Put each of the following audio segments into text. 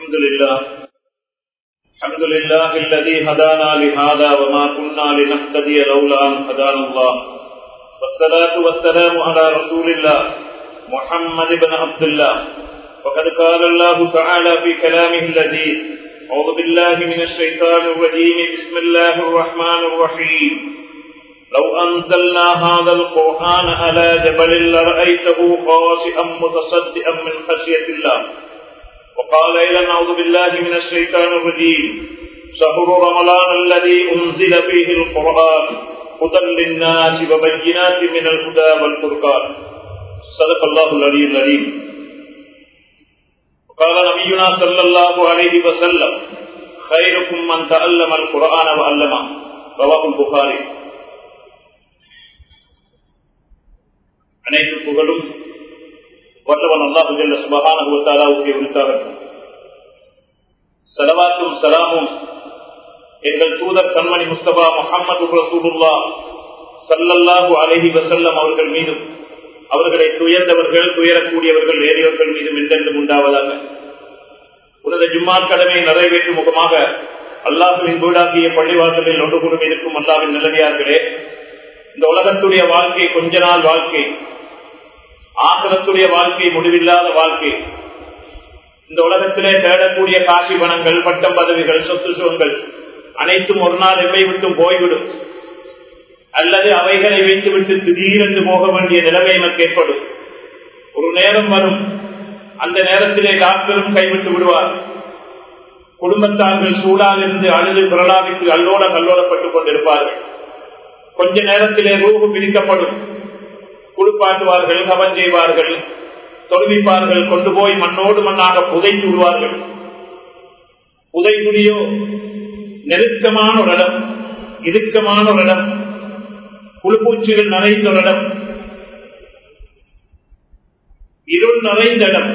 الحمد لله الحمد لله الذي هدانا لهذا وما كنا لنهتدي لولا أن هدانا الله والصلاة والسلام على رسول الله محمد بن عبد الله وقد قال الله تعالى في كلامه الذي أعوذ بالله من الشيطان الرجيم بسم الله الرحمن الرحيم لو أنزلنا هذا القرآن على جبل لرأيته خاشئا متصدئا من خشية الله وقال إلى أعوذ بالله من الشيطان الرجيم شهر رمضان الذي أنزل فيه القرآن هدى للناس وبينات من الهدى والفرقان صدق الله العلي العليم قال نبينا صلى الله عليه وسلم خيركم من تعلم القرآن وعلمه رواه البخاري அனைத்து புகழும் வல்லவன் அல்லாஹு ஜல்ல சுபகானுவத்தாலாவுக்கு உரித்தாகட்டும் சலவாத்தும் சலாமும் எங்கள் தூதர் கண்மணி முஸ்தபா முகமது ரசூலுல்லா சல்லல்லாஹு அலஹி வசல்லம் அவர்கள் மீதும் அவர்களை துயர்ந்தவர்கள் துயரக்கூடியவர்கள் ஏறியவர்கள் மீதும் என்றென்றும் உண்டாவதாக உனது ஜும்மா கடமை நிறைவேற்றும் முகமாக அல்லாஹுவின் வீடாக்கிய பள்ளிவாசலில் ஒன்று கூடும் இருக்கும் அல்லாவின் நிலவியார்களே இந்த உலகத்துடைய வாழ்க்கை கொஞ்ச நாள் வாழ்க்கை ஆகலத்துடைய வாழ்க்கை முடிவில்லாத வாழ்க்கை இந்த உலகத்திலே தேடக்கூடிய காசி பணங்கள் பட்டம் பதவிகள் சொத்து சுகங்கள் அனைத்தும் ஒரு நாள் எம்மை விட்டும் போய்விடும் அல்லது அவைகளை வைத்துவிட்டு திடீரென்று போக வேண்டிய நிலைமை நமக்கு ஏற்படும் ஒரு நேரம் வரும் அந்த நேரத்திலே டாக்டரும் கைவிட்டு விடுவார் குடும்பத்தார்கள் சூடால் இருந்து அழுது பிரலாவித்து அல்லோட கல்லோடப்பட்டுக் கொண்டிருப்பார்கள் கொஞ்ச நேரத்திலே ரூபு பிரிக்கப்படும் குளிப்பாட்டுவார்கள் கவன் செய்வார்கள் தொழுவிப்பார்கள் கொண்டு போய் மண்ணோடு மண்ணாக புதைத்து விடுவார்கள் புதைக்குடியோ நெருக்கமான ஒரு இடம் இறுக்கமான ஒரு இடம் புழுப்பூச்சிகள் நிறைந்த ஒரு இடம் இருள் நிறைந்த இடம்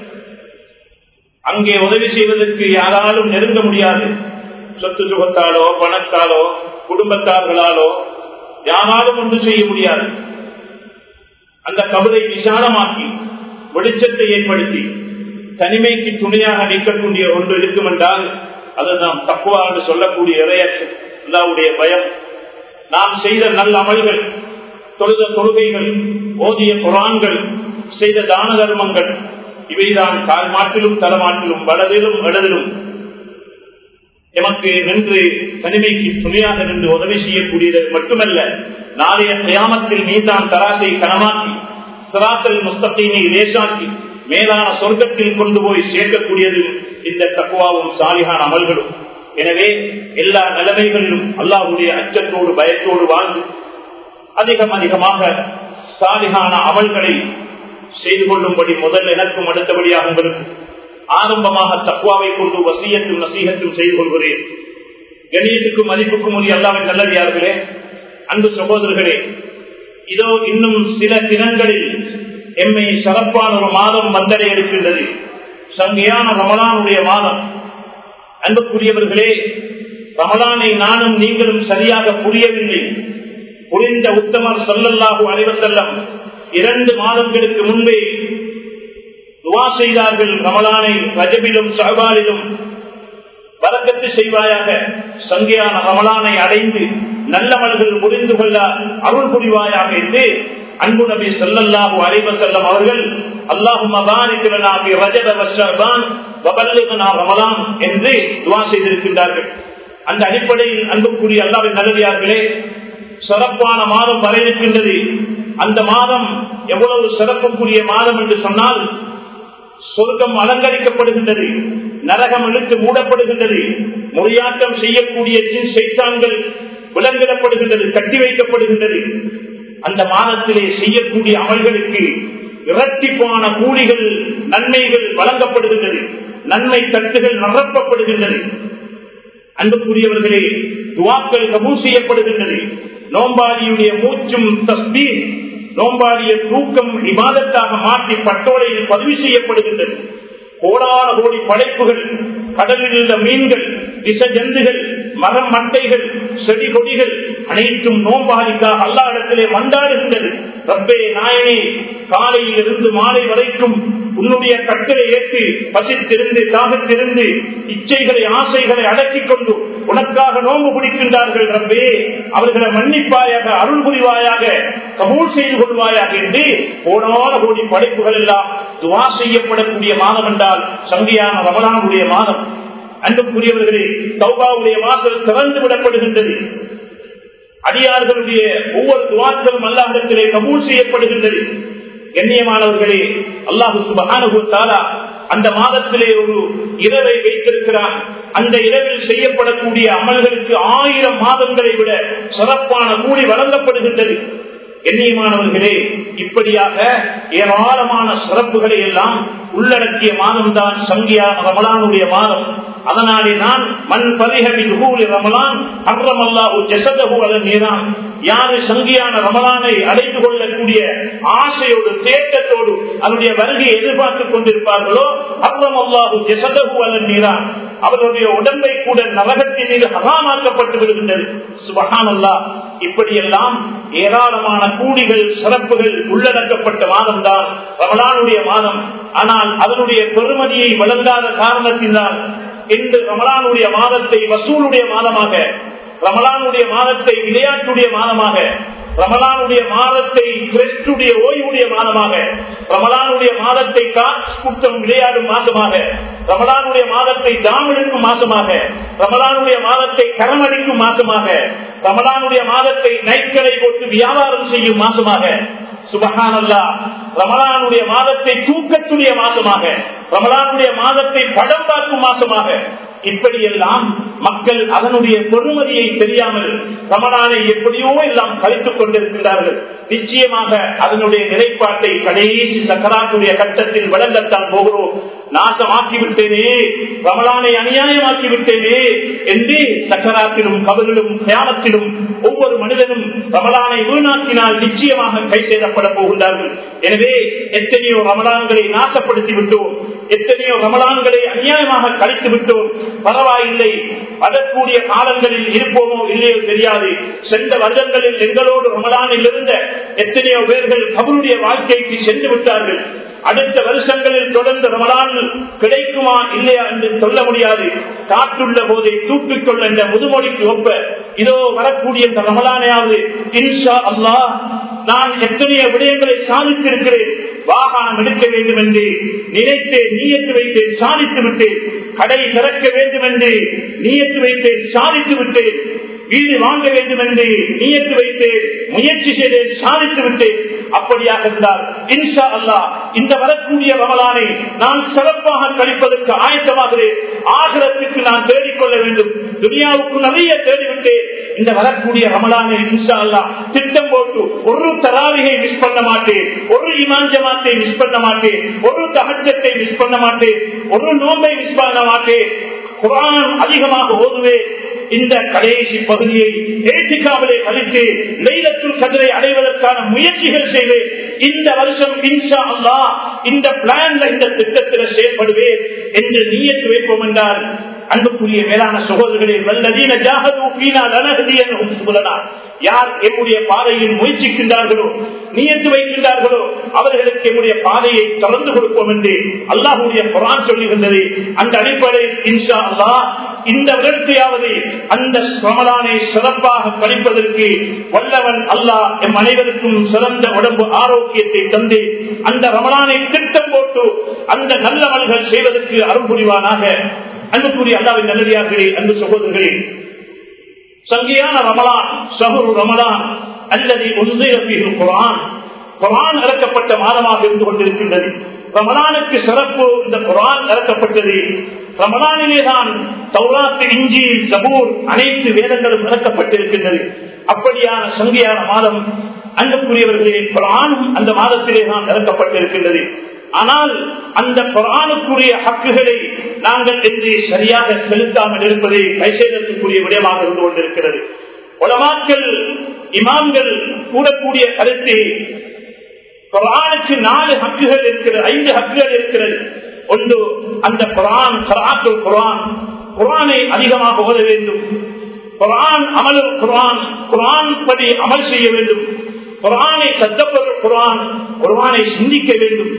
அங்கே உதவி செய்வதற்கு யாராலும் நெருங்க முடியாது சொத்து சுகத்தாலோ பணத்தாலோ குடும்பத்தார்களாலோ யாராலும் ஒன்று செய்ய முடியாது அந்த கபலை விசாலமாக்கி வெளிச்சத்தை ஏற்படுத்தி தனிமைக்கு துணையாக நீக்கக்கூடிய ஒன்று இருக்கும் என்றால் அது நாம் தக்குவா என்று சொல்லக்கூடிய இறையற்ற அல்லாவுடைய பயம் நாம் செய்த நல்ல அமல்கள் தொழுத தொழுகைகள் ஓதிய குரான்கள் செய்த தான தர்மங்கள் இவைதான் கால் மாட்டிலும் தலமாட்டிலும் வலதிலும் இடதிலும் எமக்கு நின்று தனிமைக்கு துணையாக நின்று உதவி செய்யக்கூடியது மட்டுமல்ல நாளைய கிராமத்தில் மீதான் தராசை கனமாக்கி சிராத்தல் முஸ்தீனை லேசாக்கி மேலான சொர்க்கத்தில் கொண்டு போய் சேர்க்கக்கூடியது இந்த தக்குவாவும் சாலிகான அமல்களும் எனவே எல்லா நிலைமைகளிலும் அல்லாஹுடைய அச்சத்தோடு பயத்தோடு வாழ்ந்து அதிகம் அதிகமாக சாலிகான அமல்களை செய்து கொள்ளும்படி முதல் எனக்கும் அடுத்தபடியாக உங்களுக்கு ஆரம்பமாக தக்குவாவை கொண்டு வசியத்தும் நசீகத்தும் செய்து கொள்கிறேன் கணியத்துக்கும் மதிப்புக்கும் உரிய அல்லாவின் நல்லவியார்களே அன்பு சகோதரர்களே இதோ இன்னும் சில தினங்களில் எம்மை சிறப்பான ஒரு மாதம் வந்தடை இருக்கின்றது சங்கையான ரமலானுடைய மாதம் அன்புக்குரியவர்களே ரமலானை நானும் நீங்களும் சரியாக புரியவில்லை புரிந்த உத்தமர் சொல்லல்லாஹு அனைவர் செல்லம் இரண்டு மாதங்களுக்கு முன்பே துவா செய்தார்கள் ரமலானை ரஜபிலும் சஹபாலிலும் வரக்கத்து செய்வாயாக சங்கையான ரமலானை அடைந்து நல்லவர்கள் புரிந்து கொள்ள அருள் புரிவாயாக என்று அன்பு நபி சொல்லல்லாஹு அலைவ செல்லம் அவர்கள் அல்லாஹும் ரமலான் என்று துவா செய்திருக்கின்றார்கள் அந்த அடிப்படையில் அன்புக்குரிய அல்லாவின் நல்லதார்களே சிறப்பான மாதம் வர இருக்கின்றது அந்த மாதம் எவ்வளவு சிறப்புக்குரிய மாதம் என்று சொன்னால் சொர்க்கம் அலங்கரிக்கப்படுகின்றது நரகம் இழுத்து மூடப்படுகின்றது முறையாட்டம் செய்யக்கூடிய சைத்தான்கள் விலங்கிடப்படுகின்றது கட்டி வைக்கப்படுகின்றது அந்த மாதத்திலே செய்யக்கூடிய அமல்களுக்கு இரட்டிப்பான கூலிகள் நன்மைகள் வழங்கப்படுகின்றது நன்மை தட்டுகள் நிரப்பப்படுகின்றது அன்புக்குரியவர்களே துவாக்கள் கபூல் செய்யப்படுகின்றது நோம்பாடியுடைய மூச்சும் தஸ்பீ நோம்பாடிய தூக்கம் விவாதத்தாக மாற்றி பட்டோலையில் பதிவு செய்யப்படுகின்றது கோடான கோடி படைப்புகள் கடலில் உள்ள மீன்கள் விச ஜந்துகள் மரம் மட்டைகள் செடி கொடிகள் அனைத்தும் நோம்பாளிக்காக அல்லா இடத்திலே மண்டாடுகின்றது ரப்பே நாயனே காலையில் இருந்து மாலை வரைக்கும் உன்னுடைய கட்டளை ஏற்று பசித்திருந்து தாகத்திருந்து இச்சைகளை ஆசைகளை அடக்கிக் கொண்டு உனக்காக நோம்பு பிடிக்கின்றார்கள் ரப்பே அவர்களை மன்னிப்பாயாக அருள் புரிவாயாக கபூல் செய்து கொள்வாயாக என்று கோடான கோடி படைப்புகள் எல்லாம் துவா செய்யப்படக்கூடிய மாதம் என்றால் சங்கியான ரமலானுடைய மாதம் அன்புக்குரியவர்களே தௌபாவுடைய வாசல் திறந்து விடப்படுகின்றது அடியார்களுடைய ஒவ்வொரு துவாக்களும் அல்லாஹிடத்திலே கபூல் செய்யப்படுகின்றது கண்ணியமானவர்களே அல்லாஹு சுபகானுபவத்தாலா அந்த மாதத்திலே ஒரு இரவை வைத்திருக்கிறான் அந்த இரவில் செய்யப்படக்கூடிய அமல்களுக்கு ஆயிரம் மாதங்களை விட சிறப்பான கூலி வழங்கப்படுகின்றது கண்ணியமானவர்களே இப்படியாக ஏராளமான சிறப்புகளை எல்லாம் உள்ளடக்கிய மாதம்தான் சங்கியான ரமலானுடைய மாதம் அதனாலே நான் மண் பரிகவி ரமலான் அக்ரமல்லாஹு ஜசதகு அதன் நீரான் யாரு சங்கியான ரமலானை அடைந்து கொள்ளக்கூடிய ஆசையோடு தேட்டத்தோடு அதனுடைய வருகையை எதிர்பார்த்துக் கொண்டிருப்பார்களோ அக்ரமல்லாஹு ஜசதகு அதன் நீரான் அவர்களுடைய உடம்பை கூட நரகத்தின் மீது ஹராமாக்கப்பட்டு விடுகின்றது சுபகானல்லா இப்படியெல்லாம் ஏராளமான கூடிகள் சிறப்புகள் உள்ளடக்கப்பட்ட மாதம் தான் ரமலானுடைய மாதம் ஆனால் அதனுடைய பெருமதியை வழங்காத காரணத்தினால் இன்று ரமலானுடைய மாதத்தை வசூலுடைய மாதமாக ரமலானுடைய மாதத்தை விளையாட்டுடைய மாதமாக ரமலானுடைய மாதத்தை கிறிஸ்துடைய ஓய்வுடைய மாதமாக ரமலானுடைய மாதத்தை காட்டம் விளையாடும் மாசமாக ரமலானுடைய மாதத்தை தாமிழுக்கும் மாசமாக ரமலானுடைய மாதத்தை கரமடிக்கும் மாசமாக ரமலானுடைய மாதத்தை நைட்களை போட்டு வியாபாரம் செய்யும் மாசமாக சுபகானல்லா ரமலானுடைய மாதத்தை தூக்கத்துடைய மாசமாக ரமலானுடைய மாதத்தை படம் பார்க்கும் மாசமாக இப்படியெல்லாம் மக்கள் அதனுடைய பொறுமதியை தெரியாமல் ரமணானை எப்படியோ எல்லாம் கழித்துக் கொண்டிருக்கிறார்கள் நிச்சயமாக அதனுடைய நிலைப்பாட்டை கடைசி சக்கராத்துடைய கட்டத்தில் வளர்ந்தத்தான் போகிறோம் நாசமாக்கி விட்டேனே ரமலானை அநியாயமாக்கி விட்டேனே என்று சக்கராத்திலும் கபலிலும் தியானத்திலும் ஒவ்வொரு மனிதனும் ரமலானை வீணாக்கினால் நிச்சயமாக கை செய்தப்பட போகின்றார்கள் எனவே எத்தனையோ ரமலான்களை நாசப்படுத்தி விட்டோம் எத்தனையோ ரமலான்களை அநியாயமாக கழித்து விட்டோம் பரவாயில்லை வரக்கூடிய காலங்களில் இருப்போமோ இல்லையோ தெரியாது சென்ற வருடங்களில் எங்களோடு ரமலானில் இருந்த எத்தனையோ பேர்கள் கபருடைய வாழ்க்கைக்கு சென்று விட்டார்கள் அடுத்த வருஷங்களில் தொடர்ந்து ரமலான் கிடைக்குமா இல்லையா என்று சொல்ல முடியாது காற்றுள்ள போதை தூக்கிக் கொள்ள என்ற முதுமொழிக்கு ஒப்ப இதோ வரக்கூடிய இந்த ரமலானையாவது இன்ஷா அல்லா நான் எத்தனையோ விடயங்களை சாதித்திருக்கிறேன் வாகனம் எடுக்க வேண்டும் என்று நினைத்தேன் நீயத்து வைத்தேன் சாதித்து விட்டேன் கடை திறக்க வேண்டும் என்று நீயத்து வைத்தேன் சாதித்து விட்டேன் வீடு வாங்க வேண்டும் என்று நியத்து வைத்தேன் முயற்சி செய்தேன் சாதித்து விட்டேன் அப்படியாக இருந்தால் இன்ஷா அல்லா இந்த வரக்கூடிய ரமலானை நான் சிறப்பாக கழிப்பதற்கு ஆயத்தமாகிறேன் ஆகிரத்துக்கு நான் தேடிக்கொள்ள வேண்டும் துனியாவுக்கு நிறைய தேடிவிட்டேன் இந்த வரக்கூடிய ரமலானை இன்ஷா அல்லா திட்டம் போட்டு ஒரு தராவிகை மிஸ் பண்ண மாட்டேன் ஒரு இமாஞ்சமாத்தை மிஸ் பண்ண மாட்டேன் ஒரு தகஜத்தை மிஸ் பண்ண மாட்டேன் ஒரு நோம்பை மிஸ் பண்ண மாட்டேன் குரான் அதிகமாக ஓதுவேன் இந்த கடைசி பகுதியை ஏசிக்காவிலே கழித்து லைலத்துல் கதிரை அடைவதற்கான முயற்சிகள் செய்வேன் இந்த வருஷம் இன்ஷா அல்லா இந்த பிளான்ல இந்த திட்டத்தில் செயல்படுவேன் என்று நீயத்து வைப்போம் என்றால் அன்புக்குரிய மேலான சகோதரர்களே வல்லதீன ஜாகதூனா யார் என்னுடைய பாதையில் முயற்சிக்கின்றார்களோ நியத்து வைக்கின்றார்களோ அவர்களுக்கு என்னுடைய பாதையை திறந்து கொடுப்போம் என்று அல்லாஹுடைய குரான் சொல்லுகின்றது அந்த அடிப்படையில் இன்ஷா அல்லா இந்த விரட்சியாவது அந்த ரமலானை சிறப்பாக கழிப்பதற்கு வல்லவன் அல்லாஹ் எம் அனைவருக்கும் சிறந்த உடம்பு ஆரோக்கியத்தை தந்து அந்த ரமலானை திட்டம் போட்டு அந்த நல்லவர்கள் செய்வதற்கு அருள் புரிவானாக அன்புக்குரிய அல்லாவின் நல்லடியார்களே அன்பு சகோதரர்களே சங்கியான ரமலான் சகுரு ரமலான் அல்லது ஒன்றையில் குரான் குரான் இறக்கப்பட்ட மாதமாக இருந்து கொண்டிருக்கின்றது ரமலானுக்கு சிறப்பு இந்த குரான் இறக்கப்பட்டது ரமலானிலேதான் தௌராத்து இஞ்சி ஜபூர் அனைத்து வேதங்களும் இறக்கப்பட்டிருக்கின்றது அப்படியான சங்கியான மாதம் அன்புக்குரியவர்களே குரானும் அந்த மாதத்திலே தான் இறக்கப்பட்டிருக்கின்றது ஆனால் அந்த குரானுக்குரிய ஹக்குகளை நாங்கள் என்று சரியாக செலுத்தாமல் இருப்பதை கைசேதத்துக்குரிய விடயமாக இருந்து கொண்டிருக்கிறது உலமாக்கள் இமாம்கள் கூடக்கூடிய கருத்து குரானுக்கு நாலு ஹக்குகள் இருக்கிறது ஐந்து ஹக்குகள் இருக்கிறது ஒன்று அந்த குரான் கராத்துல் குரான் குரானை அதிகமாக ஓத வேண்டும் குரான் அமல் குரான் குரான் படி அமல் செய்ய வேண்டும் குரானை கத்தப்படும் குரான் குரானை சிந்திக்க வேண்டும்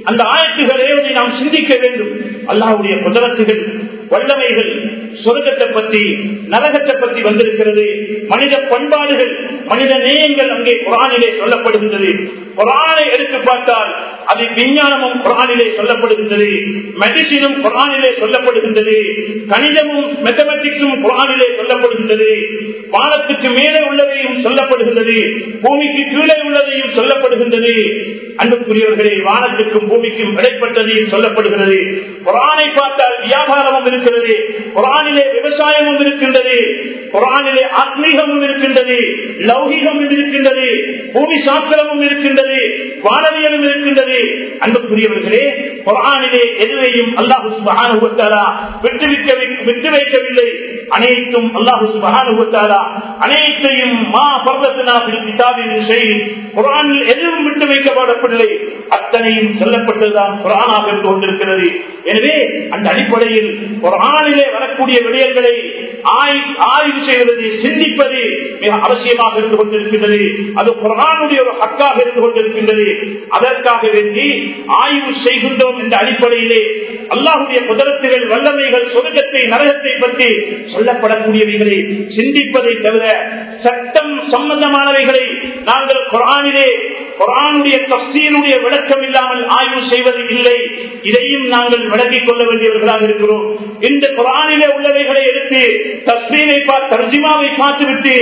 அந்த ஆயத்துகளே நாம் சிந்திக்க வேண்டும் அல்லாஹுடைய குதரத்துகள் வல்லமைகள் சொர்க்கத்தை பத்தி நரகத்தை பத்தி வந்திருக்கிறது மனித பண்பாடுகள் மனித நேயங்கள் அங்கே குரானிலே சொல்லப்படுகின்றது குரானை எடுத்து பார்த்தால் அது விஞ்ஞானமும் குரானிலே சொல்லப்படுகின்றது மெடிசினும் குரானிலே சொல்லப்படுகின்றது கணிதமும் மேத்தமெட்டிக்ஸும் குரானிலே சொல்லப்படுகின்றது வானத்துக்கு மேலே உள்ளதையும் சொல்லப்படுகின்றது பூமிக்கு கீழே உள்ளதையும் சொல்லப்படுகின்றது அன்புக்குரியவர்களே வானத்துக்கும் பூமிக்கும் இடைப்பட்டதையும் சொல்லப்படுகிறது குரானை பார்த்தால் வியாபாரமும் இருக்கிறது குரானிலே விவசாயமும் இருக்கின்றது குரானிலே ஆத்மீகமும் இருக்கின்றது லௌகிகமும் இருக்கின்றது பூமி சாஸ்திரமும் இருக்கின்றது வானவியலும் இருக்கின்றது அன்புக்குரியவர்களே குரானிலே எதுவையும் அல்லாஹு சுபஹானுவத்தாரா விட்டு விட்டு வைக்கவில்லை அனைத்தும் அல்லாஹு சுபஹானுவத்தாரா அனைத்தையும் மா பர்வத்தினா கிதாபின் செய்தி குரானில் எதுவும் விட்டு வைக்கப்படவில்லை அத்தனையும் சொல்லப்பட்டதுதான் குரானாக இருந்து கொண்டிருக்கிறது எனவே அந்த அடிப்படையில் குரானிலே வரக்கூடிய விடயங்களை ஆய்வு செய்வது சிந்திப்பது மிக அவசியமாக இருந்து கொண்டிருக்கின்றது அது குரானுடைய ஒரு ஹக்காக இருந்து கொண்டிருக்கின்றது அதற்காக வேண்டி ஆய்வு செய்கின்றோம் என்ற அடிப்படையிலே அல்லாஹுடைய குதிரத்துகள் வல்லமைகள் சொர்க்கத்தை நரகத்தை பற்றி சொல்லப்படக்கூடியவைகளை சிந்திப்பதை தவிர சட்டம் சம்பந்தமானவைகளை நாங்கள் குரானிலே குரானுடைய தப்சீனுடைய விளக்கம் இல்லாமல் ஆய்வு செய்வது இல்லை இதையும் நாங்கள் விளக்கிக் கொள்ள வேண்டியவர்களாக இருக்கிறோம் இந்த குரானிலே உள்ளவைகளை எடுத்து தஸ்மீனை தர்ஜிமாவை பார்த்துவிட்டு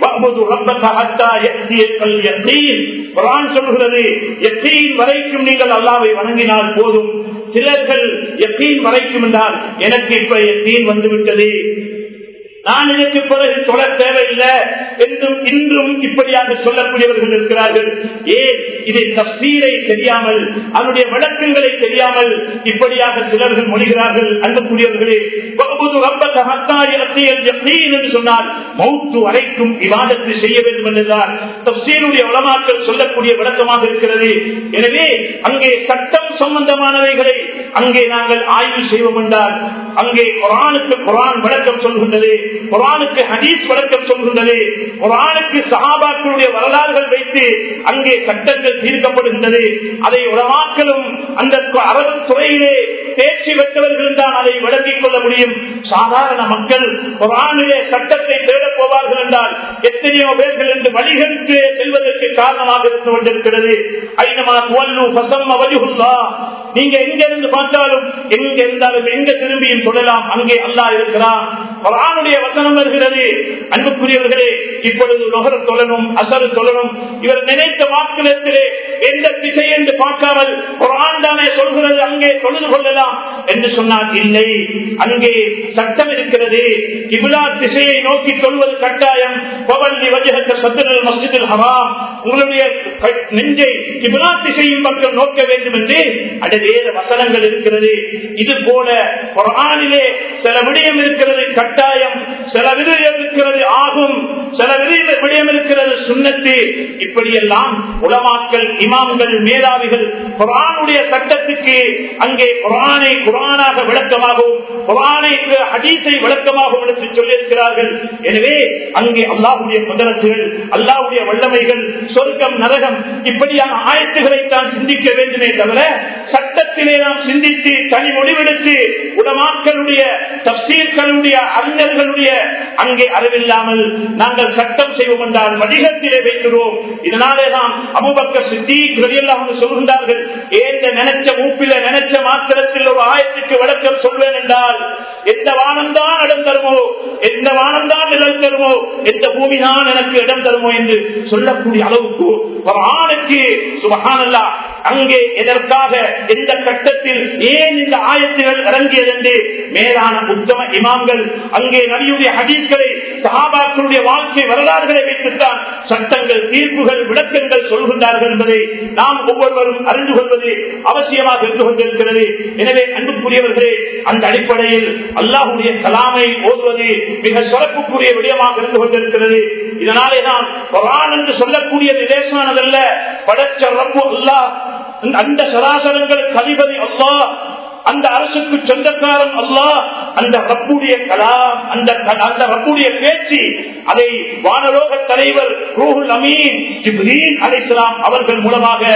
குரான் சொல்கிறது எத்தீன் வரைக்கும் நீங்கள் அல்லாவை வணங்கினால் போதும் சிலர்கள் எத்தீன் வரைக்கும் என்றால் எனக்கு இப்ப எத்தீன் வந்துவிட்டது நான் இதற்கு பிறகு தொட தேவையில்லை என்றும் இன்றும் இப்படியாக சொல்லக்கூடியவர்கள் இருக்கிறார்கள் ஏன் இதை தப்சீரை தெரியாமல் அதனுடைய விளக்கங்களை தெரியாமல் இப்படியாக சிலர்கள் மொழிகிறார்கள் அன்பக்கூடியவர்களே என்று சொன்னால் மௌத்து வரைக்கும் விவாதத்தை செய்ய வேண்டும் என்றுதான் தப்சீருடைய உளமாக்கல் சொல்லக்கூடிய விளக்கமாக இருக்கிறது எனவே அங்கே சட்டம் சம்பந்தமானவைகளை அங்கே நாங்கள் ஆய்வு செய்வோம் என்றால் அங்கே குரானுக்கு குரான் விளக்கம் சொல்கின்றது குரானுக்கு ஹதீஸ் விளக்கம் சொல்கின்றது குரானுக்கு சகாபாக்களுடைய வரலாறுகள் வைத்து அங்கே சட்டங்கள் தீர்க்கப்படுகின்றது அதை உலமாக்களும் அந்த அரபு துறையிலே தேர்ச்சி பெற்றவர்கள் தான் அதை விளங்கிக் கொள்ள முடியும் சாதாரண மக்கள் குரானிலே சட்டத்தை தேடப் போவார்கள் என்றால் எத்தனையோ பேர்கள் என்று வழிகளுக்கு செல்வதற்கு காரணமாக இருந்து கொண்டிருக்கிறது ஐநமா துவல்லு பசம் அவதிகுல்லா நீங்க எங்க இருந்து பார்த்தாலும் எங்க இருந்தாலும் எங்க திரும்பியும் தொடலாம் அங்கே அல்லா இருக்கிறான் குரானுடைய வசனம் வருகிறது அன்புக்குரியவர்களே இப்பொழுது நுகர தொழணும் அசரு தொழணும் இவர் நினைத்த வாக்கிலத்திலே எந்த திசை என்று பார்க்காமல் குரான் தானே சொல்கிறது அங்கே தொழுது கொள்ளலாம் என்று சொன்னார் இல்லை அங்கே சட்டம் இருக்கிறது கிபிலா திசையை நோக்கி தொழுவது கட்டாயம் பவல்லி வஜகத்த சத்துரல் மஸ்ஜிதில் ஹராம் உங்களுடைய நெஞ்சை கிபிலா திசையின் பக்கம் நோக்க வேண்டும் என்று அது வேறு வசனங்கள் இருக்கிறது இது போல குரானிலே சில விடயம் இருக்கிறது கட்டாயம் சில விடயம் இருக்கிறது ஆகும் சில விடயம் இருக்கிறது சுண்ணத்து இப்படியெல்லாம் உலமாக்கள் இமாம்கள் மேதாவிகள் குரானுடைய சட்டத்துக்கு அங்கே குரானை குரானாக விளக்கமாகவும் குரானை ஹதீஸை விளக்கமாகவும் எடுத்து சொல்லியிருக்கிறார்கள் எனவே அங்கே அல்லாஹுடைய முதலத்துகள் அல்லாஹுடைய வல்லமைகள் சொர்க்கம் நரகம் இப்படியான ஆயத்துக்களை தான் சிந்திக்க வேண்டுமே தவிர சட்டத்திலே நாம் சிந்தித்து தனி முடிவெடுத்து உலமாக்களுடைய தப்சீர்களுடைய அறிஞர்களுடைய அங்கே அறிவில்லாமல் நாங்கள் சட்டம் செய்வோம் என்றால் வடிகத்திலே வைக்கிறோம் இதனாலே நாம் அபுபக்க சித்தி சொல்கின்றார்கள் ஏந்த நினைச்ச மூப்பில நினைச்ச மாத்திரத்தில் ஒரு ஆயத்துக்கு விளக்கம் சொல்வேன் என்றால் எந்த வானம் தான் இடம் தருமோ எந்த வானம் தான் நிழல் தருமோ எந்த பூமி தான் எனக்கு இடம் தருமோ என்று சொல்லக்கூடிய அளவுக்கு ஒரு ஆணுக்கு சுபகானல்லா அங்கே எதற்காக எந்த கட்டத்தில் ஏன் இந்த ஆயத்துகள் இறங்கியது என்று மேலான உத்தம இமாம்கள் அங்கே நபியுடைய ஹதீஸ்களை சஹாபாக்களுடைய வாழ்க்கை வரலாறுகளை வைத்துத்தான் சட்டங்கள் தீர்ப்புகள் விளக்கங்கள் சொல்கின்றார்கள் என்பதை நாம் ஒவ்வொருவரும் அறிந்து கொள்வது அவசியமாக இருந்து கொண்டிருக்கிறது எனவே அன்புக்குரியவர்களே அந்த அடிப்படையில் அல்லாஹுடைய கலாமை ஓதுவது மிக சிறப்புக்குரிய விடயமாக இருந்து கொண்டிருக்கிறது இதனாலே நாம் குரான் என்று சொல்லக்கூடியது லேசானதல்ல படைச்ச ரப்பு அல்லாஹ் அந்த சராசரங்களுக்கு அதிபதி அல்லாஹ் அந்த அரசுக்கு சொந்தக்காரன் அல்லா அந்த ரப்புடைய கலாம் அந்த அந்த ரப்புடைய பேச்சு அதை வானலோக தலைவர் ரூஹுல் அமீன் ஜிப்ரீன் அலிஸ்லாம் அவர்கள் மூலமாக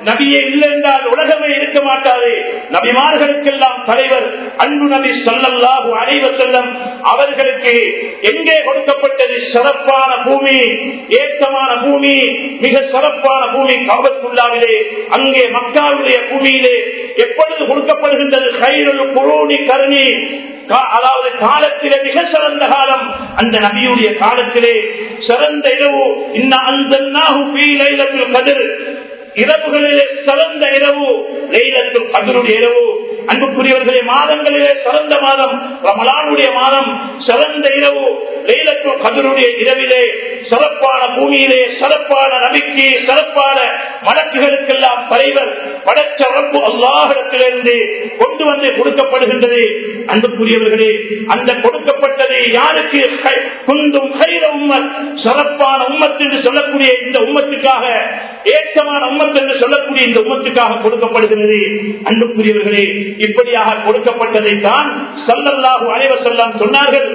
நபியே இல்லை என்றால் உலகமே இருக்க மாட்டாது நபிமார்களுக்கெல்லாம் தலைவர் அன்பு நபி சொல்லல்லாஹு அனைவ செல்லம் அவர்களுக்கு எங்கே கொடுக்கப்பட்டது சிறப்பான பூமி ஏற்றமான பூமி மிக சிறப்பான பூமி காபத்துள்ளாவிலே அங்கே மக்காவுடைய பூமியிலே எப்பொழுது கொடுக்கப்படுகின்றது கைரல் குரோனி கருணி அதாவது காலத்திலே மிக சிறந்த காலம் அந்த நபியுடைய காலத்திலே சிறந்த இரவு இன்னும் அந்த கதிர் இரவுகளிலே சிறந்த இரவு லைலத்துல் கதருடைய இரவு அன்புக்குரியவர்களே மாதங்களிலே சிறந்த மாதம் ரமலானுடைய மாதம் சிறந்த இரவு லைலத்துல் கதருடைய இரவிலே சிறப்பான பூமியிலே சிறப்பான நபிக்கு சிறப்பான வழக்குகளுக்கெல்லாம் தலைவர் படச்சரப்பு அல்லாஹிடத்திலிருந்து கொண்டு வந்து கொடுக்கப்படுகின்றது அன்புக்குரியவர்களே அந்த கொடுக்கப்பட்டது யாருக்கு குந்தும் கைர உம்மத் சிறப்பான உம்மத் என்று சொல்லக்கூடிய இந்த உம்மத்துக்காக ஏற்றமான உம்மத் என்று சொல்லக்கூடிய இந்த உம்மத்துக்காக கொடுக்கப்படுகிறது அன்புக்குரியவர்களே இப்படியாக கொடுக்கப்பட்டதை தான் சல்லல்லாஹு அலைவ செல்லாம் சொன்னார்கள்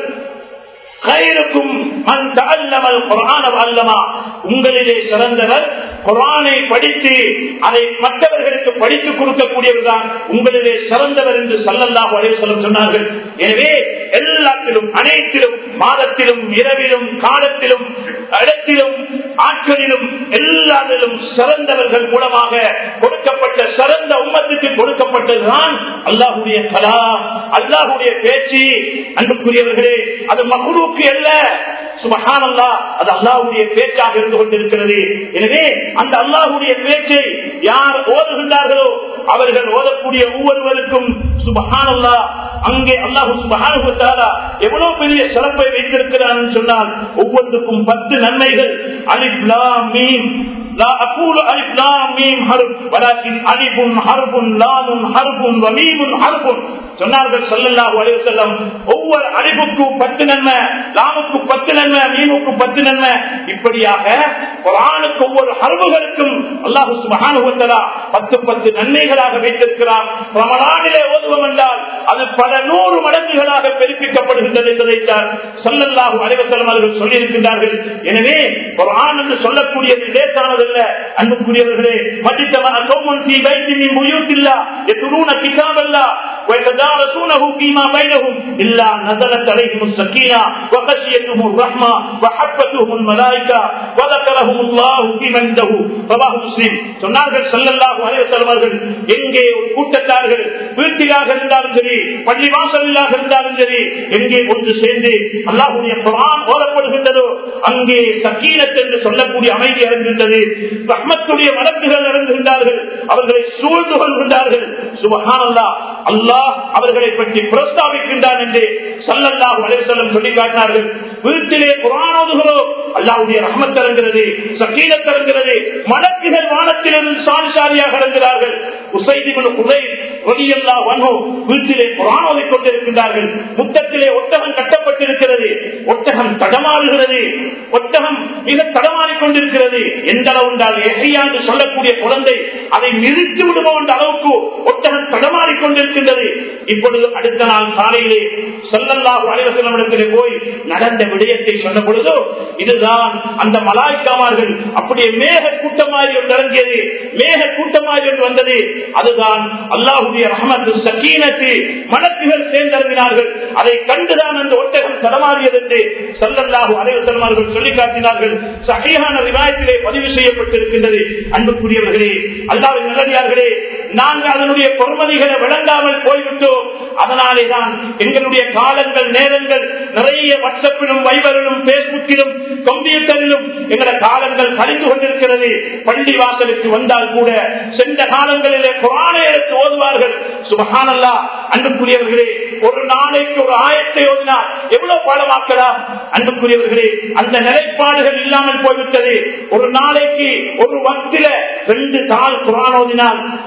உங்களிலே சிறந்தவர் குரானை படித்து அதை மற்றவர்களுக்கு படித்துக் கொடுக்கக்கூடியவர் தான் உங்களிலே சிறந்தவர் என்று சல்லல்லாஹு அலைவசலம் சொன்னார்கள் எனவே எல்லாத்திலும் அனைத்திலும் மாதத்திலும் இரவிலும் காலத்திலும் இடத்திலும் ஆட்களிலும் எல்லாரிலும் சிறந்தவர்கள் மூலமாக கொடுக்கப்பட்ட சிறந்த உம்மத்துக்கு கொடுக்கப்பட்டதுதான் அல்லாஹுடைய கலா அல்லாஹுடைய பேச்சு அன்புக்குரியவர்களே அது மகுழுக்கு அல்ல சுபஹானல்லா அது அல்லாஹுடைய பேச்சாக இருந்து கொண்டிருக்கிறது எனவே அந்த அல்லாஹுடைய பேச்சை யார் ஓதுகின்றார்களோ அவர்கள் ஓதக்கூடிய ஒவ்வொருவருக்கும் சுபஹானல்லா அங்கே அல்லாஹு சுபஹானுத்தாரா எவ்வளவு பெரிய சிறப்பை வைத்திருக்கிறான் சொன்னால் ஒவ்வொன்றுக்கும் பத்து நன்மைகள் அலிப்லா மீன் لا أقول ألف لام ميم حرف ولكن ألف حرف لام حرف وميم حرف சொன்னார்கள் சல்லல்லாஹு அலைஹி வஸல்லம் ஒவ்வொரு அலிஃபுக்கு பத்து நன்மை லாமுக்கு பத்து நன்மை மீமுக்கு பத்து நன்மை இப்படியாக குர்ஆனுக்கு ஒவ்வொரு ஹர்ஃபுகளுக்கும் அல்லாஹ் சுப்ஹானஹு வ தஆலா பத்து பத்து நன்மைகளாக வைத்திருக்கிறார் ரமலானிலே ஓதுவோம் என்றால் அது பல நூறு மடங்குகளாக பெருப்பிக்கப்படுகின்றது என்பதைத்தான் சல்லல்லாஹு அலைஹி வஸல்லம் அவர்கள் சொல்லியிருக்கின்றார்கள் எனவே குர்ஆன் என்று சொல்லக்கூடியது லேசானதல்ல அன்புக்குரியவர்களே மஜித்தம கௌமன் ஃபீ பைத்தின் மின் புயூத்தில்லா யத்லூன கிதாபல்லா ويتدارسونه فيما بينهم إلا نزلت عليهم السكينة وخشيتهم الرحمة وحفتهم الملائكة وذكرهم الله في من عنده رواه مسلم சொன்னார்கள் ஸல்லல்லாஹு அலைஹி வஸல்லம் அவர்கள் எங்கே ஒரு கூட்டத்தார்கள் வீட்டிலாக இருந்தாலும் சரி பள்ளி வாசலிலாக இருந்தாலும் சரி எங்கே ஒன்று சேர்ந்து அல்லாஹ்வுடைய குர்ஆன் ஓதப்படுகின்றதோ அங்கே சக்கீனத் என்று சொல்லக்கூடிய அமைதி இறங்குகின்றது ரஹ்மத்துடைய வழக்குகள் இறங்குகின்றார்கள் அவர்களை சூழ்ந்து கொள்கின்றார்கள் சுபஹானல்லாஹ் அல்லாஹ் அவர்களை பற்றி பிரஸ்தாபிக்கின்றான் என்று சல்லல்லாஹு அலைஹி வஸல்லம் சொல்லி காட்டினார்கள் வீட்டிலே குர்ஆன் ஓதுகிறோம் அல்லாஹ்வுடைய ரஹ்மத் இறங்குகிறது சக்கீனத் இறங்குகிறது மலக்குகள் வானத்திலிருந்து சாலிசாலியாக இறங்குகிறார்கள் உசைதிபின் உதை ரலியல்லாஹு அன்ஹு வீட்டிலே குர்ஆன் ஓதிக் கொண்டிருக்கின்றார்கள் முத்தத்திலே ஒட்டகம் கட்டப்பட்டிருக்கிறது ஒட்டகம் தடமாறுகிறது ஒட்டகம் மிக தடமாறிக் கொண்டிருக்கிறது எந்த அளவு என்றால் எஹையா என்று சொல்லக்கூடிய குழந்தை அதை நிறுத்தி விடுவோம் என்ற அளவுக்கு ஒட்டகம் தடமாறிக் கொண்டிருக்கின்றது இப்பொழுது அடுத்த நாள் காலையிலே செல்லல்லாஹு அலைவசனத்திலே போய் நடந்த விடயத்தை சொன்ன பொழுதோ இதுதான் அந்த மலாய்க்காமார்கள் அப்படியே மேக கூட்டமாரி ஒன்று இறங்கியது மேக கூட்டமாரி ஒன்று வந்தது அதுதான் அல்லாஹுடைய ரஹமத்து சக்கீனத்து மலக்குகள் சேர்ந்திறங்கினார்கள் அதை கண்டுதான் அந்த ஒட்டகம் தடமாறியது என்று சல்லல்லாஹு அலைவசல்மார்கள் சொல்லி காட்டினார்கள் சகையான ரிவாயத்திலே பதிவு செய்யப்பட்டிருக்கின்றது அன்புக்குரியவர்களே அல்லாவின் நல்லடியார்களே நாங்கள் அதனுடைய பொறுமதிகளை விளங்காமல் போய்விட்டோம் அதனாலே தான் எங்களுடைய காலங்கள் நேரங்கள் நிறைய வாட்ஸ்அப்பிலும் வைபரிலும் பேஸ்புக்கிலும் கம்ப்யூட்டரிலும் எங்களோட காலங்கள் கழிந்து கொண்டிருக்கிறது பள்ளி வாசலுக்கு வந்தால் கூட சென்ற காலங்களிலே குரானை எடுத்து ஓதுவார்கள் சுபகானல்லா அன்புக்குரியவர்களே ஒரு நாளைக்கு ஒரு ஆயத்தை ஓதினார் எவ்வளவு பாடமாக்கலாம் அன்புக்குரியவர்களே அந்த நிலைப்பாடுகள் இல்லாமல் போய்விட்டது ஒரு நாளைக்கு ஒரு வக்தில ரெண்டு தாள் குரான் ஓதினால்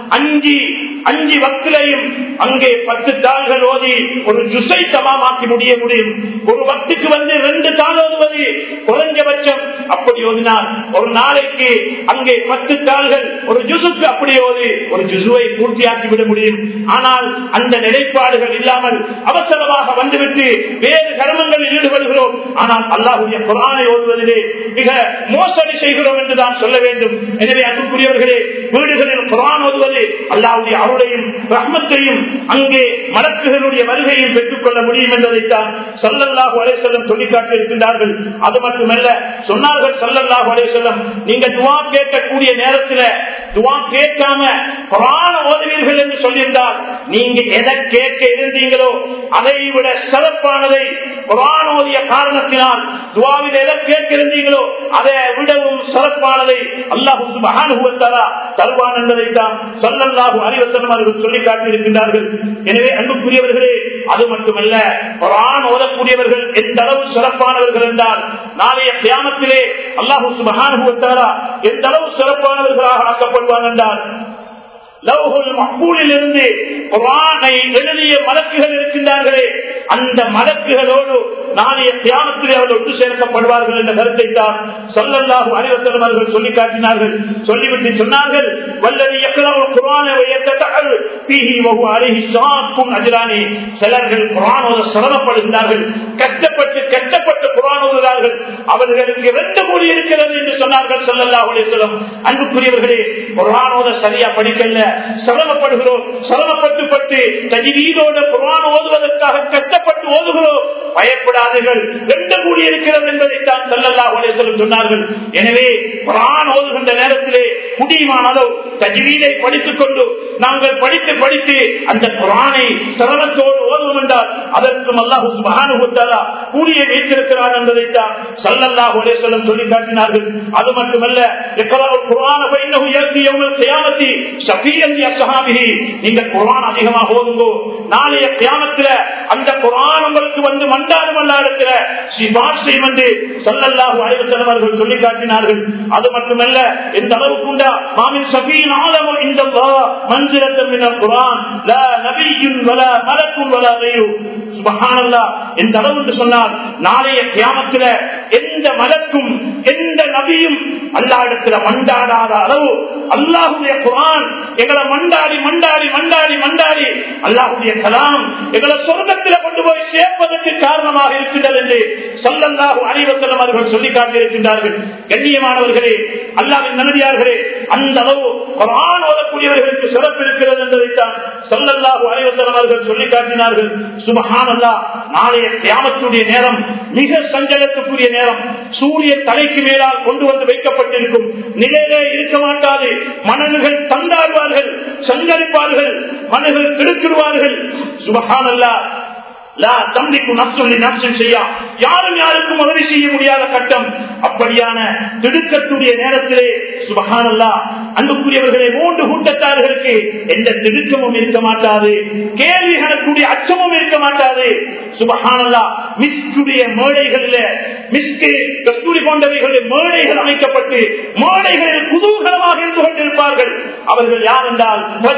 அஞ்சு அஞ்சு வக்திலையும் அங்கே பத்து தாள்கள் ஓதி ஒரு ஜுசை தமாமாக்கி முடிய முடியும் ஒரு வக்துக்கு வந்து ரெண்டு தாள் ஓதுவது குறைஞ்சபட்சம் அப்படி ஓதினால் ஒரு நாளைக்கு அங்கே பத்து தாள்கள் ஒரு ஜுசுக்கு அப்படி ஓதி ஒரு ஜுசுவை பூர்த்தியாக்கி விட முடியும் ஆனால் அந்த நிலைப்பாடுகள் இல்லாமல் அவசரமாக வந்துவிட்டு வேறு கர்மங்களில் ஈடுபடுகிறோம் ஆனால் அல்லாஹுடைய குரானை ஓதுவதிலே மிக மோசடி செய்கிறோம் என்றுதான் சொல்ல வேண்டும் எனவே அன்புக்குரியவர்களே வீடுகளில் குரான் ஓதுவது அல்லாவுடைய அருளையும் ரஹ்மத்தையும் அங்கே மலக்குகளுடைய வருகையும் பெற்றுக் கொள்ள முடியும் என்பதைத்தான் சல்லல்லாஹு அலேசல்லம் சொல்லி காட்டியிருக்கின்றார்கள் அது மட்டுமல்ல சொன்னார்கள் சல்லல்லாஹு அலேசல்லம் நீங்க துவா கேட்கக்கூடிய நேரத்தில் துவா கேட்காம குரான ஓதுவீர்கள் என்று சொல்லியிருந்தால் நீங்க எதை கேட்க இருந்தீங்களோ அதை விட சிறப்பானதை குரான் ஓதிய காரணத்தினால் துவாவில் எதை கேட்க இருந்தீங்களோ அதை விடவும் சிறப்பானதை அல்லாஹு மகானுபவத்தாரா தருவான் என்பதை தான் சொல்லல்லாஹு அறிவசனம் அவர்கள் சொல்லி காட்டியிருக்கின்றார்கள் எனவே அன்புக்குரியவர்களே அது மட்டுமல்ல குரான் ஓதக்கூடியவர்கள் எந்த அளவு சிறப்பானவர்கள் என்றால் நாளைய தியானத்திலே அல்லாஹு மகானுபவத்தாரா எந்த அளவு சிறப்பானவர்களாக ஆக்கப்படுவான் என்றால் லவ்ஹுல் மஹ்பூலில் இருந்து குரானை எழுதிய மலக்குகள் இருக்கின்றார்களே அந்த மலக்குகளோடு நாளைய தியானத்திலே அவர்கள் ஒன்று சேர்க்கப்படுவார்கள் என்ற கருத்தை தான் சொல்லல்லாஹு அறிவசலம் அவர்கள் சொல்லி காட்டினார்கள் சொல்லிவிட்டு சொன்னார்கள் வல்லது எக்கலாவு குரானை அஜிரானி சிலர்கள் குரானோத சிரமப்படுகிறார்கள் கஷ்டப்பட்டு கஷ்டப்பட்டு குரான் ஓதுகிறார்கள் அவர்களுக்கு இரண்டு மொழி இருக்கிறது என்று சொன்னார்கள் சொல்லல்லாஹு அலிஸ்லம் அன்புக்குரியவர்களே குரானோத சரியா படிக்கல சிரமப்படுகிறோம் சிரமப்பட்டு பட்டு தஜிவீதோட குரான் ஓதுவதற்காக கஷ்டப்பட்டு ஓதுகிறோம் பயப்படாதீர்கள் ரெண்டு கூடி இருக்கிறது என்பதைத்தான் செல்லல்லா உலேசலம் சொன்னார்கள் எனவே குரான் ஓதுகின்ற நேரத்திலே முடியுமான அளவு தஜ்வீதை படித்துக் கொண்டு நாங்கள் படித்து படித்து அந்த குரானை சிரமத்தோடு ஓதுவோம் என்றால் அதற்கும் அல்லாஹு மகானுபத்தாரா கூலிய வைத்திருக்கிறார் என்பதைத்தான் சல்லல்லா உலேசலம் சொல்லி காட்டினார்கள் அது மட்டுமல்ல குரான பைனகு இயற்கையவங்கள் செய்யாமத்தி ஷபீயன் அசஹாபிஹி நீங்க குரான் அதிகமாக ஓதுங்கோ நாளைய கியாமத்துல அந்த குரான் உங்களுக்கு வந்து மண்டாடு மல்லாடத்துல சிபாஷை வந்து சொல்லல்லாஹு அலைவசலம் அவர்கள் சொல்லி காட்டினார்கள் அது மட்டுமல்ல எந்த அளவுக்கு உண்டா மாமின் சபீன் ஆலம இந்த மந்திரத்தம் குரான் லா நபியும் வல மலக்கும் வல கைரு சுபஹானல்லாஹ் எந்த அளவு என்று சொன்னால் நாளைய கியாமத்துல எந்த மலக்கும் எந்த நபியும் அல்லாஹ்விடத்துல மண்டாடாத அளவு அல்லாஹுடைய குரான் எங்களை மண்டாடி மண்டாடி மண்டாடி மண்டாடி அல்லாஹுடைய கலாம் எங்களை சொர்க்கத்தில் கொண்டு போய் சேர்ப்பதற்கு காரணமாக இருக்கின்றது என்று சொல்லல்லாஹு அனைவசலம் அவர்கள் சொல்லி காட்டியிருக்கின்றார்கள் கண்ணியமானவர்களே அல்லாவின் நன்றியார்களே அந்த அளவு குரான் ஓதக்கூடியவர்களுக்கு சிறப்பு இருக்கிறது என்பதைத்தான் சொல்லல்லாஹு அனைவசலம் அவர்கள் சொல்லி காட்டினார்கள் சுபஹானல்லா நாளைய கியாமத்துடைய நேரம் மிக சஞ்சலத்துக்குரிய நேரம் சூரிய தலைக்கு மேலால் கொண்டு வந்து வைக்கப்பட்டிருக்கும் நிலையிலே இருக்க மாட்டாது மணல்கள் தந்தாடுவார்கள் சஞ்சரிப்பார்கள் மணல்கள் கெடுக்கிடுவார்கள் சுபஹானல்லா யாரும் யாருக்கும் உதவி செய்ய முடியாத கட்டம் அப்படியான திடுக்கத்துடைய நேரத்திலே சுபகானல்லா அன்புக்குரியவர்களே மூன்று கூட்டத்தார்களுக்கு எந்த திடுக்கமும் இருக்க மாட்டாது கேள்வி கணக்கூடிய அச்சமும் இருக்க மாட்டாது சுபகானல்லா மிஸ்குடைய மேடைகளில் மிஸ்கு கஸ்தூரி போன்றவைகளில் மேடைகள் அமைக்கப்பட்டு மேடைகளில் குதூகலமாக இருந்து கொண்டிருப்பார்கள் அவர்கள் யார் என்றால்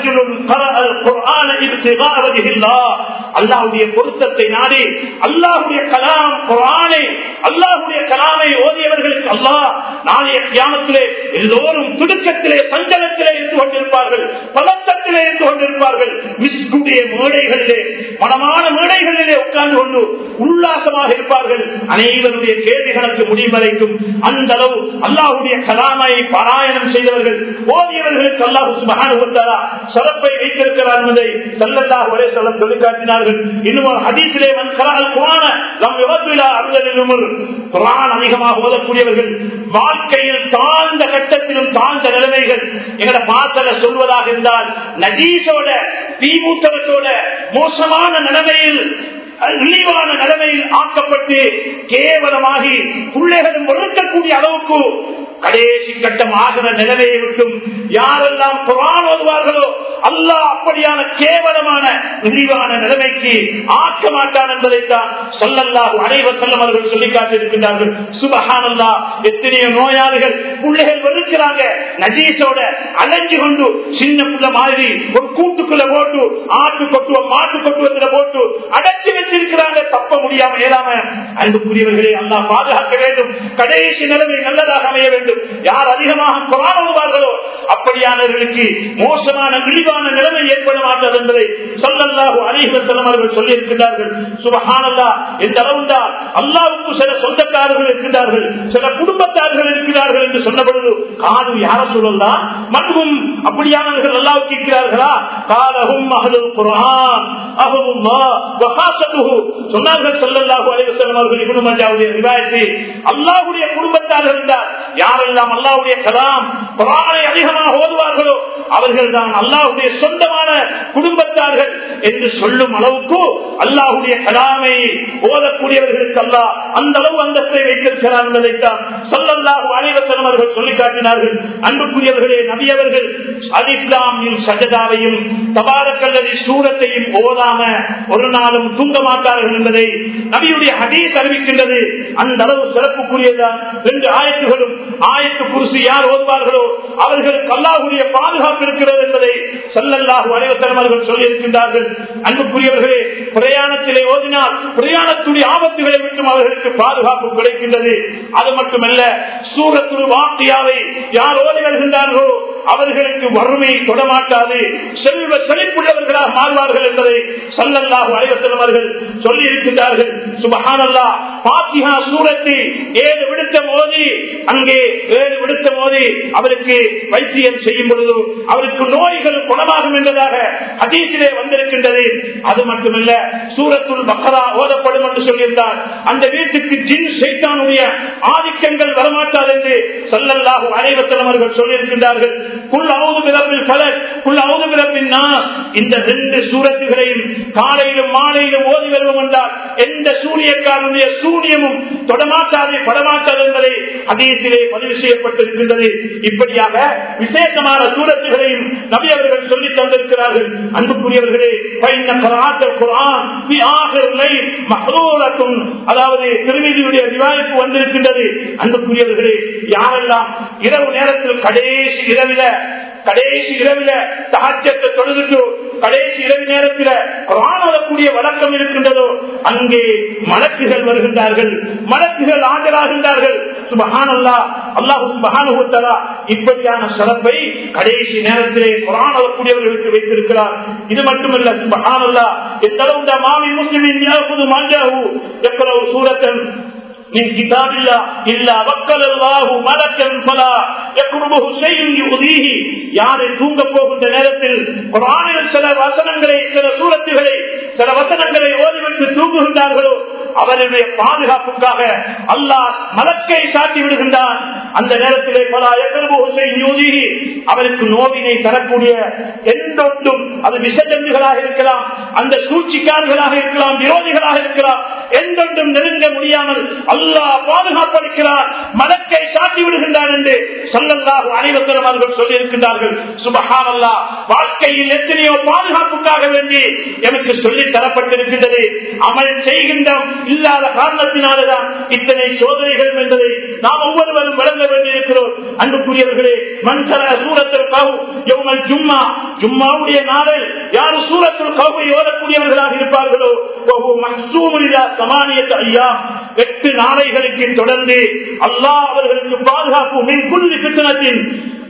அல்லாவுடைய பொருத்தத்தை நாடி அல்லாஹுடைய கலாம் குரானை அல்லாஹுடைய கலாமை ஓதியவர்களுக்கு அல்லாஹ் நாளைய கியாமத்திலே எல்லோரும் துடுக்கத்திலே சஞ்சலத்திலே இருந்து கொண்டிருப்பார்கள் பதட்டத்திலே இருந்து கொண்டிருப்பார்கள் மிஸ்குடைய மேடைகளிலே மனமான மேடைகளிலே உட்கார்ந்து கொண்டு உல்லாசமாக இருப்பார்கள் அனைவருடைய கேள்விகளுக்கு முடிவரைக்கும் அந்த அளவு அல்லாஹுடைய கலாமை பாராயணம் செய்தவர்கள் ஓதியவர்களுக்கு அல்லாஹு சுபகானுபத்தாரா சிறப்பை வைத்திருக்கிறார் என்பதை சல்லல்லாஹ் ஒரே சொல்லம் சொல்லிக்காட்டினார்கள் இன்னும் ஒரு ஹதீசிலே வந்தால் குரான நம் விவத்திலா அருளிலும் குரான் அதிகமாக ஓதக்கூடியவர்கள் வாழ்க்கையில் தாழ்ந்த கட்டத்திலும் தாழ்ந்த நிலைமைகள் எங்கட பாசல சொல்வதாக இருந்தால் நஜீசோட தீமூத்தவத்தோட மோசமான நிலைமையில் இழிவான நிலைமையில் ஆக்கப்பட்டு கேவலமாகி பிள்ளைகளும் ஒழுக்கக்கூடிய அளவுக்கு கடைசி கட்டம் ஆகிற நிலைமையை விட்டும் யாரெல்லாம் குரான் ஓதுவார்களோ அல்லாஹ் அப்படியான கேவலமான இழிவான நிலைமைக்கு ஆக்க மாட்டான் என்பதைத்தான் சொல்லல்லாஹு அனைவர் செல்லம் அவர்கள் சொல்லி காட்டியிருக்கின்றார்கள் சுபஹானல்லா எத்தனையோ நோயாளிகள் பிள்ளைகள் வெறுக்கிறாங்க நஜீஸோட அலைஞ்சு கொண்டு சின்ன புள்ள மாதிரி ஒரு கூட்டுக்குள்ள போட்டு ஆட்டு கொட்டுவோம் மாட்டு கொட்டுவதில் போட்டு அடைச்சு வச்சிருக்கிறாங்க தப்ப முடியாம இயலாம அன்புக்குரியவர்களை அல்லா பாதுகாக்க வேண்டும் கடைசி நிலைமை நல்லதாக அமைய வேண்டும் யார் அதிகமாக குரானுவார்களோ அப்படியானவர்களுக்கு மோசமான விரிவான நிலைமை ஏற்பட மாட்டாது என்பதை சொல்லல்லாஹு அனைவசலம் அவர்கள் சொல்லி இருக்கின்றார்கள் சுபஹானல்லா எந்த அளவுண்டா அல்லாவுக்கு சில சொந்தக்காரர்கள் இருக்கின்றார்கள் சில குடும்பத்தார்கள் இருக்கிறார்கள் என்று சொன்ன பொழுது காது யார சொல்லலாம் மண்கும் அப்படியானவர்கள் அல்லாவுக்கு இருக்கிறார்களா காலகும் அகலுல் குரான் அகலுல்லா வகாசத்துஹு சொன்னார்கள் சொல்லல்லாஹு அலைவசல்லம் அவர்கள் இப்னு மஜாவுடைய ரிவாயத்தை அல்லாஹ்வுடைய குடும்பத்தார்கள் இருந்தார் யாரெல்லாம் அல்லாஹ்வுடைய கலாம் குரானை அதிகமாக ஓதுவார்களோ அவர்கள் தான் அல்லாஹ்வுடைய சொந்தமான குடும்பத்தார்கள் என்று சொல்லும் அளவுக்கு அல்லாஹ்வுடைய கலாமை ஓதக்கூடியவர்களுக்கு அல்லாஹ் அந்த அளவு அந்தஸ்தை வைத்திருக்கிறார் என்பதைத்தான் சொல்லல்லாஹு அலைவசல்லம் அவர்கள் சொல்லி காட்டினார்கள் அன்புக்குரியவர்களே நபியவர்கள் அலிப்லாமியும் சஜதாவையும் தபாரக்கல்லதி சூரத்தையும் ஓதாம ஒரு நாளும் தூங்க மாட்டார்கள் என்பதை நபியுடைய ஹதீஸ் அறிவிக்கின்றது அந்த அளவு சிறப்புக்குரியதான் ரெண்டு ஆயத்துகளும் ஆயத்து குருசு யார் ஓதுவார்களோ அவர்களுக்கு அல்லாஹுடைய பாதுகாப்பு இருக்கிறது என்பதை சல்லல்லாஹு அலைவசலம் அவர்கள் சொல்லி இருக்கின்றார்கள் அன்புக்குரியவர்களே பிரயாணத்திலே ஓதினால் பிரயாணத்துடைய ஆபத்துகளை விட்டும் அவர்களுக்கு பாதுகாப்பு கிடைக்கின்றது அது மட்டுமல்ல சூரத்துரு வாக்கியாவை யார் ஓதி வருகின்றார்களோ அவர்களுக்கு வறுமை தொடமாட்டாது செல்வ செழிப்புள்ளவர்களாக மாறுவார்கள் என்பதை சல்லல்லாஹு அலைவசலம் அவர்கள் சொல்லி இருக்கின்றார்கள் சுபஹானல்லா பாத்திஹா சூரத்தை ஏழு விடுத்த மோதி அங்கே ஏழு விடுத்த மோதி அவருக்கு வைத்தியம் செய்யும் பொழுது அவருக்கு நோய்கள் குணமாகும் என்பதாக ஹதீசிலே வந்திருக்கின்றது அது மட்டுமல்ல சூரத்துல் பக்கரா ஓதப்படும் என்று சொல்லியிருந்தார் அந்த வீட்டுக்கு ஜின் சைத்தானுடைய ஆதிக்கங்கள் வரமாட்டாது என்று சல்லல்லாஹு அலைவசலம் அவர்கள் சொல்லியிருக்கின்றார்கள் குள் அவுது பிறப்பில் பலர் குள் அவுது பிறப்பின் இந்த ரெண்டு சூரத்துகளையும் காலையிலும் மாலையிலும் ஓதி வருவோம் என்றால் எந்த சூரியக்காரனுடைய சூரியமும் தொடமாட்டாது படமாட்டாது என்பதை அதீசிலே பதிவு செய்யப்பட்டிருக்கின்றது இப்படியாக விசேஷமான சூரத்துகளையும் நபி அவர்கள் சொல்லி தந்திருக்கிறார்கள் அன்புக்குரியவர்களே அதாவது திருமதியுடைய விவாதிப்பு வந்திருக்கின்றது அன்புக்குரியவர்களே யாரெல்லாம் இரவு நேரத்தில் கடைசி இரவில கடைசி இரவில தகச்சத்தை தொழுதுட்டு கடைசி இரவு நேரத்தில் குரானக்கூடிய வழக்கம் இருக்கின்றதோ அங்கே மலக்குகள் வருகின்றார்கள் மலக்குகள் ஆஜராகின்றார்கள் சுபஹானல்லா அல்லாஹு சுபஹானுத்தலா இப்படியான சிறப்பை கடைசி நேரத்திலே குரானக்கூடியவர்களுக்கு வைத்திருக்கிறார் இது மட்டுமல்ல சுபஹானல்லா எத்தளவு மாமி முஸ்லிமின் யாவது மாஞ்சாகு எவ்வளவு சூரத்தன் من كتاب الله إلا وكل الله ملكا فلا يقربه شيء يؤذيه யாரை தூங்க போகின்ற நேரத்தில் குரானில் சில வசனங்களை சில சூரத்துகளை சில வசனங்களை ஓதிவிட்டு தூங்குகின்றார்களோ அவருடைய பாதுகாப்புக்காக அல்லாஹ் மலக்கை சாட்டி விடுகின்றான் அந்த நேரத்திலே பல யூதி அவருக்கு நோவினை தரக்கூடிய எந்தொன்றும் அது விஷஜந்துகளாக இருக்கலாம் அந்த சூழ்ச்சிக்காரர்களாக இருக்கலாம் விரோதிகளாக இருக்கலாம் எந்தொன்றும் நெருங்க முடியாமல் அல்லாஹ் பாதுகாப்பளிக்கிறார் மலக்கை சாட்டி விடுகின்றான் என்று சொல்லல்லாஹு அனைவசரம் அவர்கள் சொல்லியிருக்கின்றார்கள் சுபஹான் அல்லா வாழ்க்கையில் எத்தனையோ பாதுகாப்புக்காக வேண்டி எனக்கு சொல்லி தரப்பட்டிருக்கின்றது அமல் செய்கின்றோம் இல்லாத காரணத்தினால்தான் இத்தனை சோதனைகள் என்பதை நாம் ஒவ்வொருவரும் வழங்க வேண்டியிருக்கிறோம் அன்புக்குரியவர்களே மன்சர சூரத்தில் கவு எவ்வளவு ஜும்மா ஜும்மாவுடைய நாளில் யார் சூரத்தில் கவுவை ஓதக்கூடியவர்களாக இருப்பார்களோ சமானியத்தை ஐயா எட்டு நாளைகளுக்கு தொடர்ந்து அல்லாஹ் அவர்களுக்கு பாதுகாப்பு மின் குள்ளி பித்தனத்தின்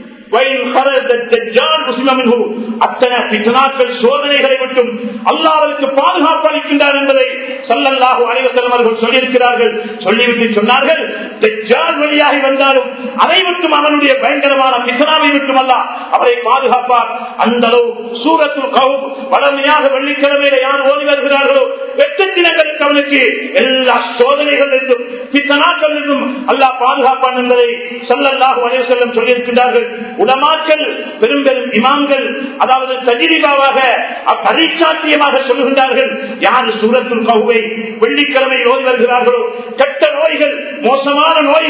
அத்தனை பித்தனாக்கள் சோதனைகளை விட்டும் அல்லாவிற்கு பாதுகாப்பு அளிக்கின்றார் என்பதை சல்லல்லாஹு அனைவசலம் அவர்கள் சொல்லியிருக்கிறார்கள் சொல்லிவிட்டு சொன்னார்கள் தெஜால் வழியாகி வந்தாலும் அதை விட்டும் அவனுடைய பயங்கரமான பித்தனாவை விட்டும் அல்ல அவரை பாதுகாப்பார் அந்த அளவு சூரத்துல் கவு வளமையாக வெள்ளிக்கிழமையில யார் ஓடி வருகிறார்களோ எட்டு தினங்களுக்கு அவனுக்கு எல்லா சோதனைகள் இருந்தும் பித்தனாக்கள் இருந்தும் அல்லாஹ் பாதுகாப்பான் என்பதை சல்லல்லாஹு அனைவசல்லம் சொல்லியிருக்கிறார்கள் உலமாக்கள் பெரும் பெரும் இமாம்கள் அதாவது தஜிரிபாவாக பரிச்சாத்தியமாக சொல்லுகின்றார்கள் யார் சூரத்துல் கவுவை வெள்ளிக்கிழமை ஓதி வருகிறார்களோ கெட்ட நோய்கள் மோசமான நோய்கள்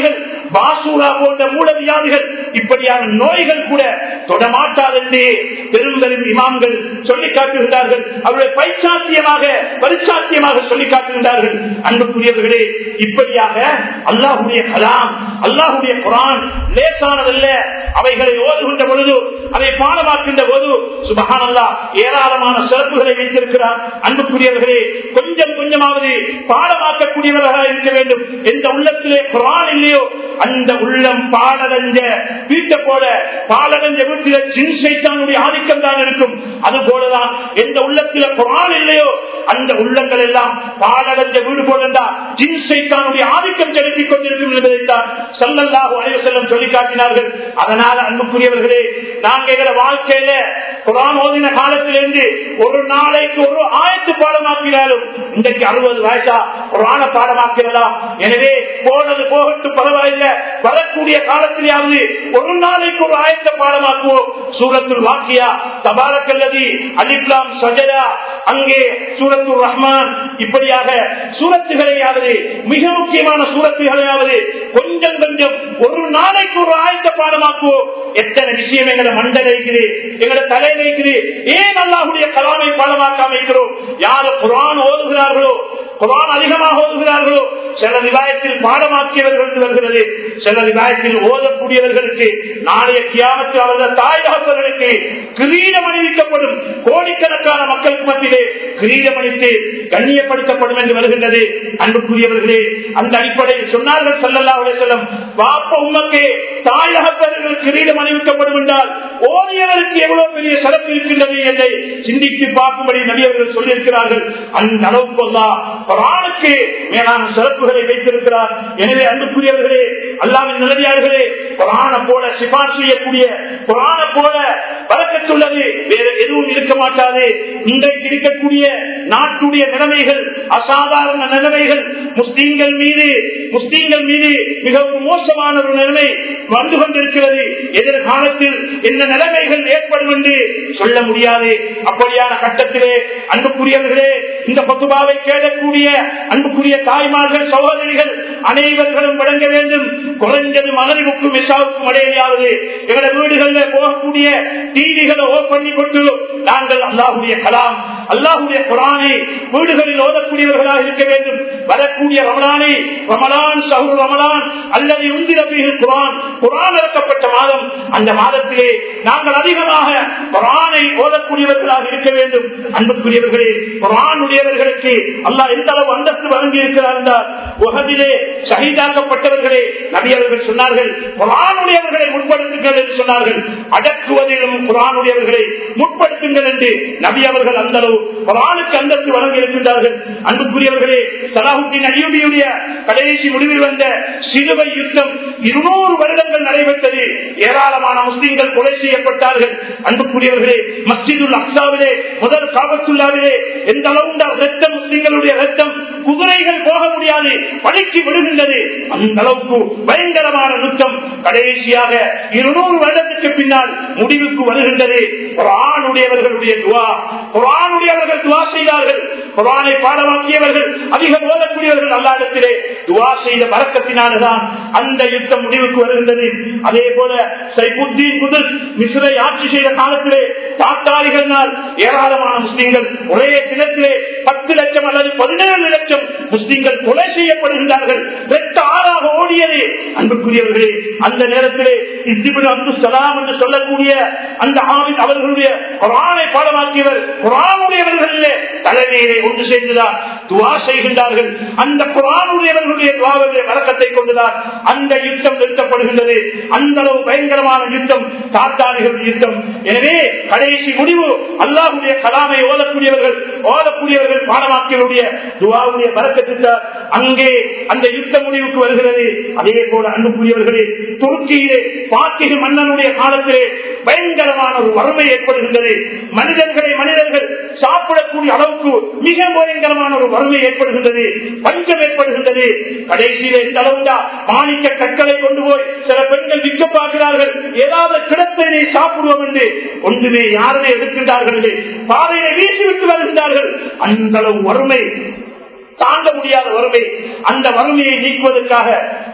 பாசூரா போன்ற மூலவியாதிகள் இப்படியான நோய்கள் கூட தொடமாட்டாதென்றே பெரும் பெரும் இமாம்கள் சொல்லி காட்டுகின்றார்கள் அவருடைய பைச்சாத்தியமாக பரிச்சாத்தியமாக சொல்லி காட்டுகின்றார்கள் அன்புக்குரியவர்களே இப்படியாக அல்லாஹுடைய கலாம் அல்லாஹுடைய குரான் லேசானதல்ல அவைகளை ஓதுகின்ற பொழுது அதை பாடமாக்கின்ற போது சுபகான் அல்லா ஏராளமான சிறப்புகளை வைத்திருக்கிறார் அன்புக்குரியவர்களே கொஞ்சம் கொஞ்சமாவது பாடமாக்கக்கூடியவர்களாக இருக்க வேண்டும் எந்த உள்ளத்திலே குரான் இல்லையோ அந்த உள்ளம் பாடலஞ்ச வீட்டை போல பாடலஞ்ச வீட்டில சின் சைத்தானுடைய ஆதிக்கம் தான் இருக்கும் அது போலதான் எந்த உள்ளத்தில குரான் இல்லையோ அந்த உள்ளங்கள் எல்லாம் பாடலஞ்ச வீடு போலண்டா ஜின் சைத்தானுடைய ஆதிக்கம் செலுத்திக் கொண்டிருக்கும் என்பதைத்தான் சல்லல்லாஹு அலைஹி செல்லம் சொல்லி காட்டினார்கள் அதனால அன்புக்குரியவர்களே நாங்க எங்களை வாழ்க்கையில குரான் ஓதின காலத்திலிருந்து ஒரு நாளைக்கு ஒரு ஆயத்து பாடமாக்கினாலும் இன்றைக்கு அறுபது வயசா குரான பாடமாக்கிறதா எனவே போனது போகட்டும் பரவாயில்ல வரக்கூடிய காலத்திலேயாவது ஒரு நாளைக்கு ஒரு ஆயத்த பாடமாக்குவோம் சூரத்துல் வாக்கியா தபாரக்கல்லதி அலிப்லாம் சஜரா அங்கே சூரத்துல் ரஹ்மான் இப்படியாக சூரத்துகளையாவது மிக முக்கியமான சூரத்துகளையாவது கொஞ்சம் கொஞ்சம் ஒரு நாளைக்கு ஒரு ஆயத்த பாடமாக்குவோம் எத்தனை விஷயம் எங்களை மண்டல இருக்குது எங்களை தலை வைக்குது ஏன் அல்லாஹுடைய கலாமை பாடமாக்காம இருக்கிறோம் யாரு குரான் ஓதுகிறார்களோ குரான் அதிகமாக ஓதுகிறார்களோ சில விவாயத்தில் பாடமாக்கியவர்கள் வருகிறது சில விவாயத்தில் ஓதக்கூடியவர்களுக்கு நாளைய கியாமத்தில் அவர்கள் தாய் தகப்பவர்களுக்கு கிரீடம் அணிவிக்கப்படும் கோடிக்கணக்கான மக்களுக்கு மத்தியிலே கிரீடம் அணித்து கண்ணியப்படுத்தப்படும் என்று வருகின்றது அன்புக்குரியவர்களே அந்த அடிப்படையில் சொன்னார்கள் செல்லல்லா செல்லம் வாப்ப உமக்கு தாய் தகப்பவர்கள் கிரீடம் அணிவிக்கப்படும் என்றால் ஓதியவருக்கு எவ்வளவு பெரிய சிறப்பு இருக்கின்றது என்பதை சிந்தித்து பார்க்கும்படி நபியவர்கள் சொல்லியிருக்கிறார்கள் அந்த அளவுக்கு குரானுக்கு மேலான சிறப்புகளை வைத்திருக்கிறார் எனவே அன்புக்குரியவர்களே அல்லாவின் நிலவியார்களே குரான போல சிபார் செய்யக்கூடிய குரான போல வழக்கத்துள்ளது வேற எதுவும் இருக்க மாட்டாது இன்றைக்கு இருக்கக்கூடிய நாட்டுடைய நிலைமைகள் அசாதாரண நிலைமைகள் முஸ்லீம்கள் மீது முஸ்லீம்கள் மீது மிகவும் மோசமான ஒரு நிலைமை வந்து கொண்டிருக்கிறது எதிர்காலத்தில் என்ன நிலைமைகள் ஏற்படும் என்று சொல்ல முடியாது அப்படியான கட்டத்திலே அன்புக்குரியவர்களே இந்த பத்துபாவை கேட்கக்கூடிய அன்புக்குரிய தாய்மார்கள் சகோதரிகள் அனைவர்களும் வழங்க வேண்டும் குறைஞ்சது மகனுக்கும் விசாவுக்கும் இடையிலாவது எங்களோட வீடுகளில் போகக்கூடிய டிவிகளை ஓப் பண்ணி கொண்டு நாங்கள் அல்லாஹுடைய கலாம் அல்லாஹுடைய குரானை வீடுகளில் ஓதக்கூடியவர்களாக இருக்க வேண்டும் வரக்கூடிய ரமலானை ரமலான் சஹு ரமலான் அல்லது உந்திரபிகள் குரான் குரான் இறக்கப்பட்ட மாதம் அந்த மாதத்திலே நாங்கள் அதிகமாக குரானை ஓதக்கூடியவர்களாக இருக்க வேண்டும் அன்புக்குரியவர்களே குரான் உடையவர்களுக்கு அல்லாஹ் எந்த அளவு அந்தஸ்து வழங்கி இருக்கிறார் என்றால் உகதிலே சகிதாக்கப்பட்டவர்களே நபி அவர்கள் சொன்னார்கள் குரானுடையவர்களை முற்படுத்துங்கள் என்று சொன்னார்கள் அடக்குவதிலும் குரானுடையவர்களை முற்படுத்துங்கள் என்று நபி அவர்கள் அந்த அளவு குரானுக்கு அந்தஸ்து வழங்கி இருக்கின்றார்கள் அன்புக்குரியவர்களே சலாஹுத்தின் அடியுடைய கடைசி முடிவில் வந்த சிலுவை யுத்தம் இருநூறு வருடங்கள் நடைபெற்றது ஏராளமான முஸ்லீம்கள் கொலை செய்யப்பட்டார்கள் அன்புக்குரியவர்களே மஸ்ஜிதுல் அக்சாவிலே முதல் காபத்துள்ளாவிலே எந்த அளவு ரத்தம் முஸ்லீம்களுடைய ரத்தம் குதிரைகள் போக முடியாது பணிக்கு விடுகின்றது அந்த அளவுக்கு பயங்கரமான யுத்தம் கடைசியாக இருநூறு வருடத்துக்கு பின்னால் முடிவுக்கு வருகின்றது குரானுடையவர்களுடைய துவா குரானுடையவர்கள் துவா செய்தார்கள் குரானை பாடமாக்கியவர்கள் அதிகம் ஓதக்கூடியவர்கள் அல்லாடத்திலே துவா செய்த பறக்கத்தினால்தான் அந்த யுத்தம் முடிவுக்கு வருகின்றது அதே போல சைபுத்தீன் முதல் மிஸ்ரை ஆட்சி செய்த காலத்திலே தாத்தாரிகளினால் ஏராளமான முஸ்லீம்கள் ஒரே தினத்திலே பத்து லட்சம் அல்லது பதினேழு லட்சம் முஸ்லீம்கள் கொலை செய்யப்படுகின்றார்கள் வெட்ட ஆறாக ஓடியது அன்புக்குரியவர்களே அந்த நேரத்திலே இத்திபின் அப்து சலாம் என்று சொல்லக்கூடிய அந்த ஆவின் அவர்களுடைய குரானை பாடமாக்கியவர் குரானுடையவர்களிலே தலைமையிலே ஒன்று சேர்ந்துதான் துவா செய்கின்றார்கள் அந்த குரானுடையவர்களுடைய துவாவுடைய வழக்கத்தை கொண்டுதான் அந்த யுத்தம் நிறுத்தப்படுகின்றது அந்த அளவு பயங்கரமான யுத்தம் தாத்தாரிகள் யுத்தம் எனவே கடைசி முடிவு அல்லாஹுடைய கலாமை ஓதக்கூடியவர்கள் ஓதக்கூடியவர்கள் பாடமாக்கியவருடைய துவாவுடைய வழக்கத்திற்கார் அங்கே அந்த யுத்த முடிவுக்கு வருகிறது அதே போல அன்புக்குரியவர்களே துருக்கியிலே பாத்திக மன்னனுடைய காலத்திலே பயங்கரமான ஒரு வறுமை ஏற்படுகின்றது மனிதர்களை மனிதர்கள் சாப்பிடக்கூடிய அளவுக்கு மிக பயங்கரமான ஒரு வறுமை ஏற்படுகின்றது பஞ்சம் ஏற்படுகின்றது கடைசியில இந்த அளவுண்டா மாணிக்க கற்களை கொண்டு போய் சில பெண்கள் விற்க பார்க்கிறார்கள் ஏதாவது கிடத்தை சாப்பிடுவோம் என்று ஒன்றுமே யாருமே எடுக்கின்றார்கள் என்று பாதையை வீசிவிட்டு வருகின்றார்கள் அந்த அளவு வறுமை தாண்ட முடியாத வறுமை அந்த வறுமையை நீக்குவதற்காக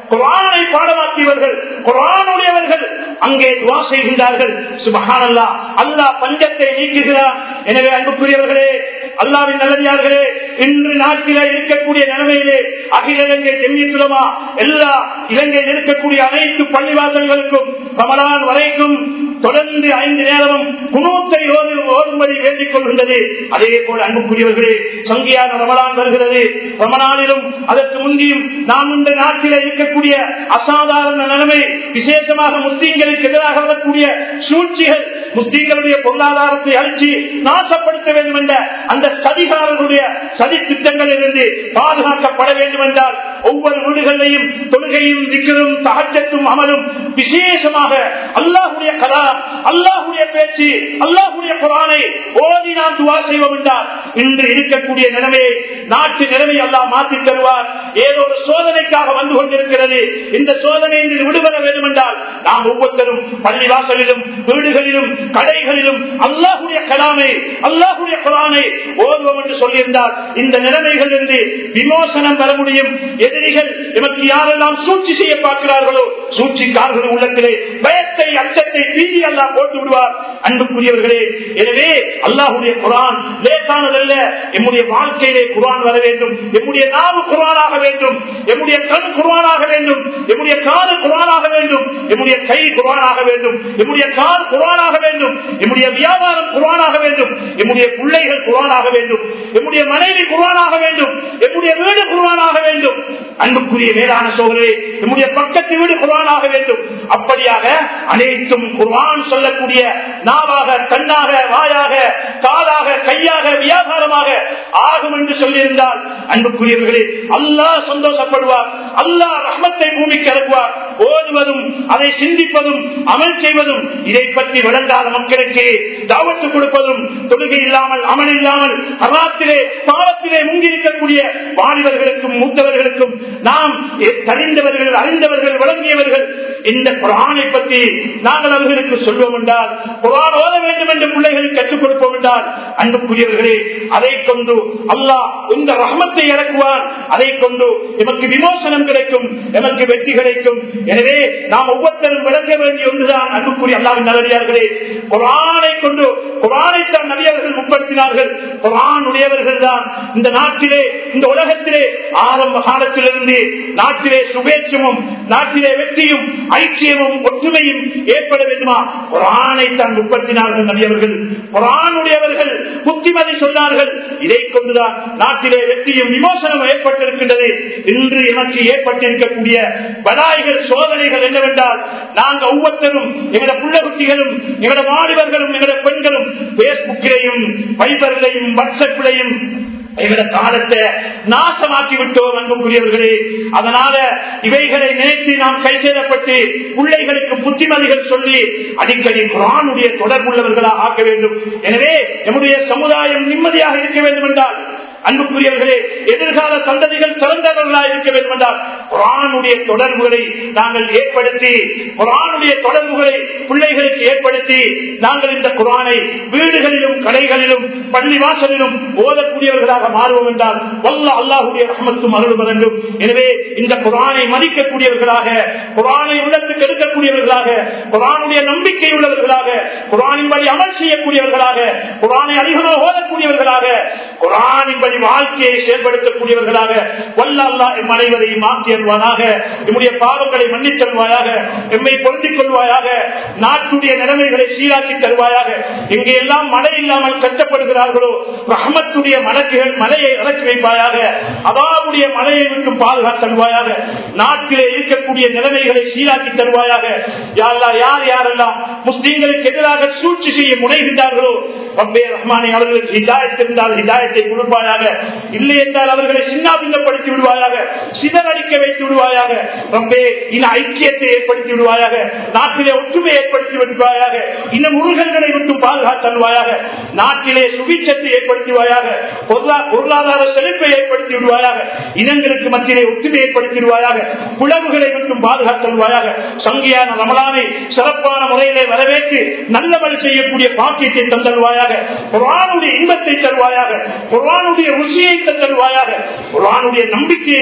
குரானை பாடமாக்கியவர்கள் குரானுடையவர்கள் அங்கே துவா செய்கின்றார்கள் சுபஹானல்லா அல்லாஹ் பஞ்சத்தை நீக்குகிறார் எனவே அன்புக்குரியவர்களே அல்லாவின் நல்லதியார்களே இன்று நாட்டில இருக்கக்கூடிய நிலைமையிலே அகில இலங்கை செம்மித்துலமா எல்லா இலங்கையில் இருக்கக்கூடிய அனைத்து பள்ளிவாசல்களுக்கும் ரமலான் வரைக்கும் தொடர்ந்து ஐந்து நேரமும் குணூத்தை ஓடும்படி வேண்டிக் கொள்கின்றது அதே போல அன்புக்குரியவர்களே சங்கியான ரமலான் வருகிறது ரமலானிலும் அதற்கு முந்தியும் நாம் இந்த நாட்டில் இருக்கக்கூடிய அசாதாரண நிலைமை விசேஷமாக முஸ்லீம்களுக்கு எதிராக வரக்கூடிய சூழ்ச்சிகள் முஸ்லீம்களுடைய பொருளாதாரத்தை அழிச்சு நாசப்படுத்த வேண்டும் என்ற அந்த சதிகாரர்களுடைய சதி திட்டங்களில் இருந்து பாதுகாக்கப்பட வேண்டும் என்றால் ஒவ்வொரு வீடுகளிலையும் தொழுகையும் விக்கரும் தகச்சத்தும் அமலும் விசேஷமாக அல்லாஹுடைய கலாம் அல்லாஹுடைய பேச்சு அல்லாஹுடைய குரானை ஓதி நாம் துவா செய்வோம் என்றால் இன்று இருக்கக்கூடிய நிலைமையை நாட்டு நிலைமை எல்லாம் மாற்றி தருவார் ஏதோ ஒரு சோதனைக்காக வந்து கொண்டிருக்கிறது இந்த சோதனையில் விடுபட வேண்டும் என்றால் நாம் ஒவ்வொருத்தரும் பள்ளிவாசலிலும் வீடுகளிலும் கடைகளிலும் அல்லாஹுடைய கலாமை அல்லாஹுடைய குரானை ஓதுவோம் என்று சொல்லியிருந்தால் இந்த நிலைமைகள் இருந்து விமோசனம் பெற முடியும் எதிரிகள் எமக்கு யாரெல்லாம் சூழ்ச்சி செய்ய பார்க்கிறார்களோ சூழ்ச்சிக்காரர்கள் உள்ளத்திலே பயத்தை அச்சத்தை பீதி அல்லா போட்டு விடுவார் அன்புக்குரியவர்களே எனவே அல்லாஹுடைய குரான் லேசானதல்ல எம்முடைய வாழ்க்கையிலே குரான் வர வேண்டும் எம்முடைய நாவு குரானாக வேண்டும் எம்முடைய கண் குரானாக வேண்டும் எம்முடைய காது குரானாக வேண்டும் எம்முடைய கை குரானாக வேண்டும் எம்முடைய கால் குரானாக வேண்டும் எம்முடைய வியாபாரம் குரானாக வேண்டும் எம்முடைய பிள்ளைகள் குரானாக வேண்டும் எம்முடைய மனைவி குரானாக வேண்டும் எம்முடைய வீடு குரானாக வேண்டும் அன்புக்குரிய மேலான சோழரே நம்முடைய பக்கத்து வீடு குரானாக வேண்டும் அப்படியாக அனைத்தும் குர்ஆன் சொல்லக்கூடிய நாவாக கண்ணாக வாயாக காலாக கையாக வியாபாரமாக ஆகும் என்று சொல்லியிருந்தால் அன்புக்குரியவர்களே அல்லாஹ் சந்தோஷப்படுவார் அல்லாஹ் ரஹ்மத்தை பூமிக்கு இறங்குவார் ஓதுவதும் அதை சிந்திப்பதும் அமல் செய்வதும் இதை பற்றி விளங்காத மக்களுக்கு தாவத்து கொடுப்பதும் தொழுகை இல்லாமல் அமல் இல்லாமல் அராத்திலே பாவத்திலே முங்கியிருக்கக்கூடிய வாலிபர்களுக்கும் மூத்தவர்களுக்கும் நாம் தெரிந்தவர்கள் அறிந்தவர்கள் விளங்கியவர்கள் இந்த குரானை பற்றி நாங்கள் அவர்களுக்கு சொல்வோம் என்றால் குரான் ஓத வேண்டும் என்று பிள்ளைகளுக்கு கற்றுக் கொடுப்போம் என்றால் அன்புக்குரியவர்களே அதை கொண்டு அல்லாஹ் இந்த ரஹமத்தை இறக்குவார் அதை கொண்டு எமக்கு விமோசனம் கிடைக்கும் எமக்கு வெற்றி கிடைக்கும் எனவே நாம் ஒவ்வொருத்தரும் விளங்க வேண்டிய ஒன்றுதான் அன்புக்குரிய அல்லாவின் நல்லடியார்களே குரானை கொண்டு குரானைத்தான் நபியவர்கள் முற்படுத்தினார்கள் குரான் உடையவர்கள் தான் இந்த நாட்டிலே இந்த உலகத்திலே ஆரம்ப காலத்திலிருந்து நாட்டிலே சுபேட்சமும் நாட்டிலே வெற்றியும் ஐக்கியமும் ஒற்றுமையும் ஏற்பட வேண்டுமா குரானை தான் முற்படுத்தினார்கள் நபியவர்கள் குரானுடையவர்கள் புத்திமதி சொன்னார்கள் இதை கொண்டுதான் நாட்டிலே வெற்றியும் விமோசனம் ஏற்பட்டிருக்கின்றது இன்று எனக்கு ஏற்பட்டிருக்கக்கூடிய பலாய்கள் சோதனைகள் என்னவென்றால் நாங்கள் ஒவ்வொருத்தரும் எங்களோட புள்ள குட்டிகளும் எங்களோட மாணவர்களும் எங்களோட பெண்களும் பேஸ்புக்கிலையும் பைபரிலையும் வாட்ஸ்அப்பிலையும் எங்களோட காலத்தை நாசமாக்கி விட்டோம் அன்புக்குரியவர்களே அதனால இவைகளை நினைத்து நாம் கை சேதப்பட்டு பிள்ளைகளுக்கு புத்திமதிகள் சொல்லி அடிக்கடி குரானுடைய தொடர்புள்ளவர்களாக ஆக்க வேண்டும் எனவே நம்முடைய சமுதாயம் நிம்மதியாக இருக்க வேண்டும் என்றால் அன்புக்குரியவர்களே எதிர்கால சந்ததிகள் சிறந்தவர்களாக இருக்க வேண்டும் என்றால் குரானுடைய தொடர்புகளை நாங்கள் ஏற்படுத்தி குரானுடைய தொடர்புகளை பிள்ளைகளுக்கு ஏற்படுத்தி நாங்கள் இந்த குரானை வீடுகளிலும் கடைகளிலும் பள்ளி வாசலிலும் ஓதக்கூடியவர்களாக மாறுவோம் என்றால் வல்ல அல்லாஹுடைய ரஹமத்தும் அருள் வழங்கும் எனவே இந்த குரானை மதிக்கக்கூடியவர்களாக குரானை உள்ளத்துக்கு எடுக்கக்கூடியவர்களாக குரானுடைய நம்பிக்கை உள்ளவர்களாக குரானின் வழி அமல் செய்யக்கூடியவர்களாக குரானை அதிகமாக ஓதக்கூடியவர்களாக குரானின் வழி வாழ்க்கையை செயல்படுத்தக்கூடியவர்களாக வல்ல அல்லா எம் அனைவரையும் மாற்றி அல்வானாக நம்முடைய பாவங்களை மன்னித் தருவாயாக எம்மை பொருந்திக் கொள்வாயாக நாட்டுடைய நிலைமைகளை சீராக்கி தருவாயாக எங்கே எல்லாம் மழை இல்லாமல் கஷ்டப்படுகிறார்களோ ரஹமத்துடைய மலக்குகள் மலையை இறக்கி வைப்பாயாக அவாவுடைய மலையை விட்டு பாதுகாத்தருவாயாக நாட்டிலே இருக்கக்கூடிய நிலைமைகளை சீராக்கி தருவாயாக யாரா யார் யாரெல்லாம் முஸ்லீம்களுக்கு எதிராக சூழ்ச்சி செய்ய முனைகின்றார்களோ ரப்பே ரஹ்மானை அவர்களுக்கு ஹிதாயத் இருந்தால் ஹிதாயத்தை கொடுப்பாயாக இல்லை என்றால் அவர்களை சின்னாபின்னப்படுத்தி விடுவாயாக சிதறடிக்க வைத்து விடுவாயாக ரப்பே இன ஐக்கியத்தை ஏற்படுத்தி விடுவாயாக நாட்டிலே ஒற்றுமை ஏற்படுத்தி விடுவாயாக இன முருகன்களை விட்டு பாதுகாத்தல்வாயாக நாட்டிலே சுபிச்சத்தை ஏற்படுத்துவாயாக பொருளாதார செழிப்பை ஏற்படுத்தி விடுவாயாக இனங்களுக்கு மத்தியிலே ஒற்றுமை ஏற்படுத்தி விடுவாயாக புலவுகளை விட்டு பாதுகாத்தல்வாயாக சங்கியான ரமலானை சிறப்பான முறையிலே வரவேற்று நல்லவழி செய்யக்கூடிய பாக்கியத்தை தந்தல்வாயாக குரானுடைய இன்பத்தை தருவாயாக குரானுடைய ருசியை தருவாயாக குரானுடைய நம்பிக்கையை தருவாயாக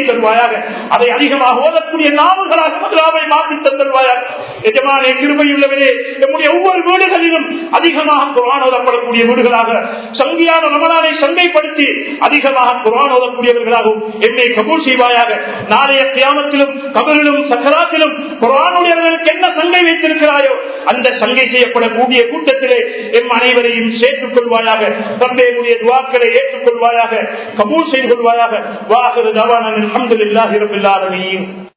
தருவாயாக அதை அதிகமாக ஓதக்கூடிய நாவுகளாக மதுராவை மாற்றி தந்தருவாயாக எஜமானே கிருபையுள்ளவரே நம்முடைய ஒவ்வொரு வீடுகளிலும் அதிகமாக குரான் ஓதப்படக்கூடிய வீடுகளாக சங்கியான ரமணானை சந்தைப்படுத்தி அதிகமாக குரான் ஓதக்கூடியவர்களாகவும் என்னை கபூல் செய்வாயாக நாளைய கியாமத்திலும் கபரிலும் சக்கராத்திலும் குரானுடையவர்களுக்கு என்ன சங்கை வைத்திருக்கிறாயோ அந்த சங்கை செய்யப்படக்கூடிய கூட்டத்திலே எம் அனைவரையும் சேர்த்துக் கொள்வாயாக தந்தையுடைய துவாக்களை ஏற்றுக்கொள்வாயாக கபூல் செய்து கொள்வாயாக வாகரு தவான அலமதுல்லாஹி ரபில் ஆலமீன்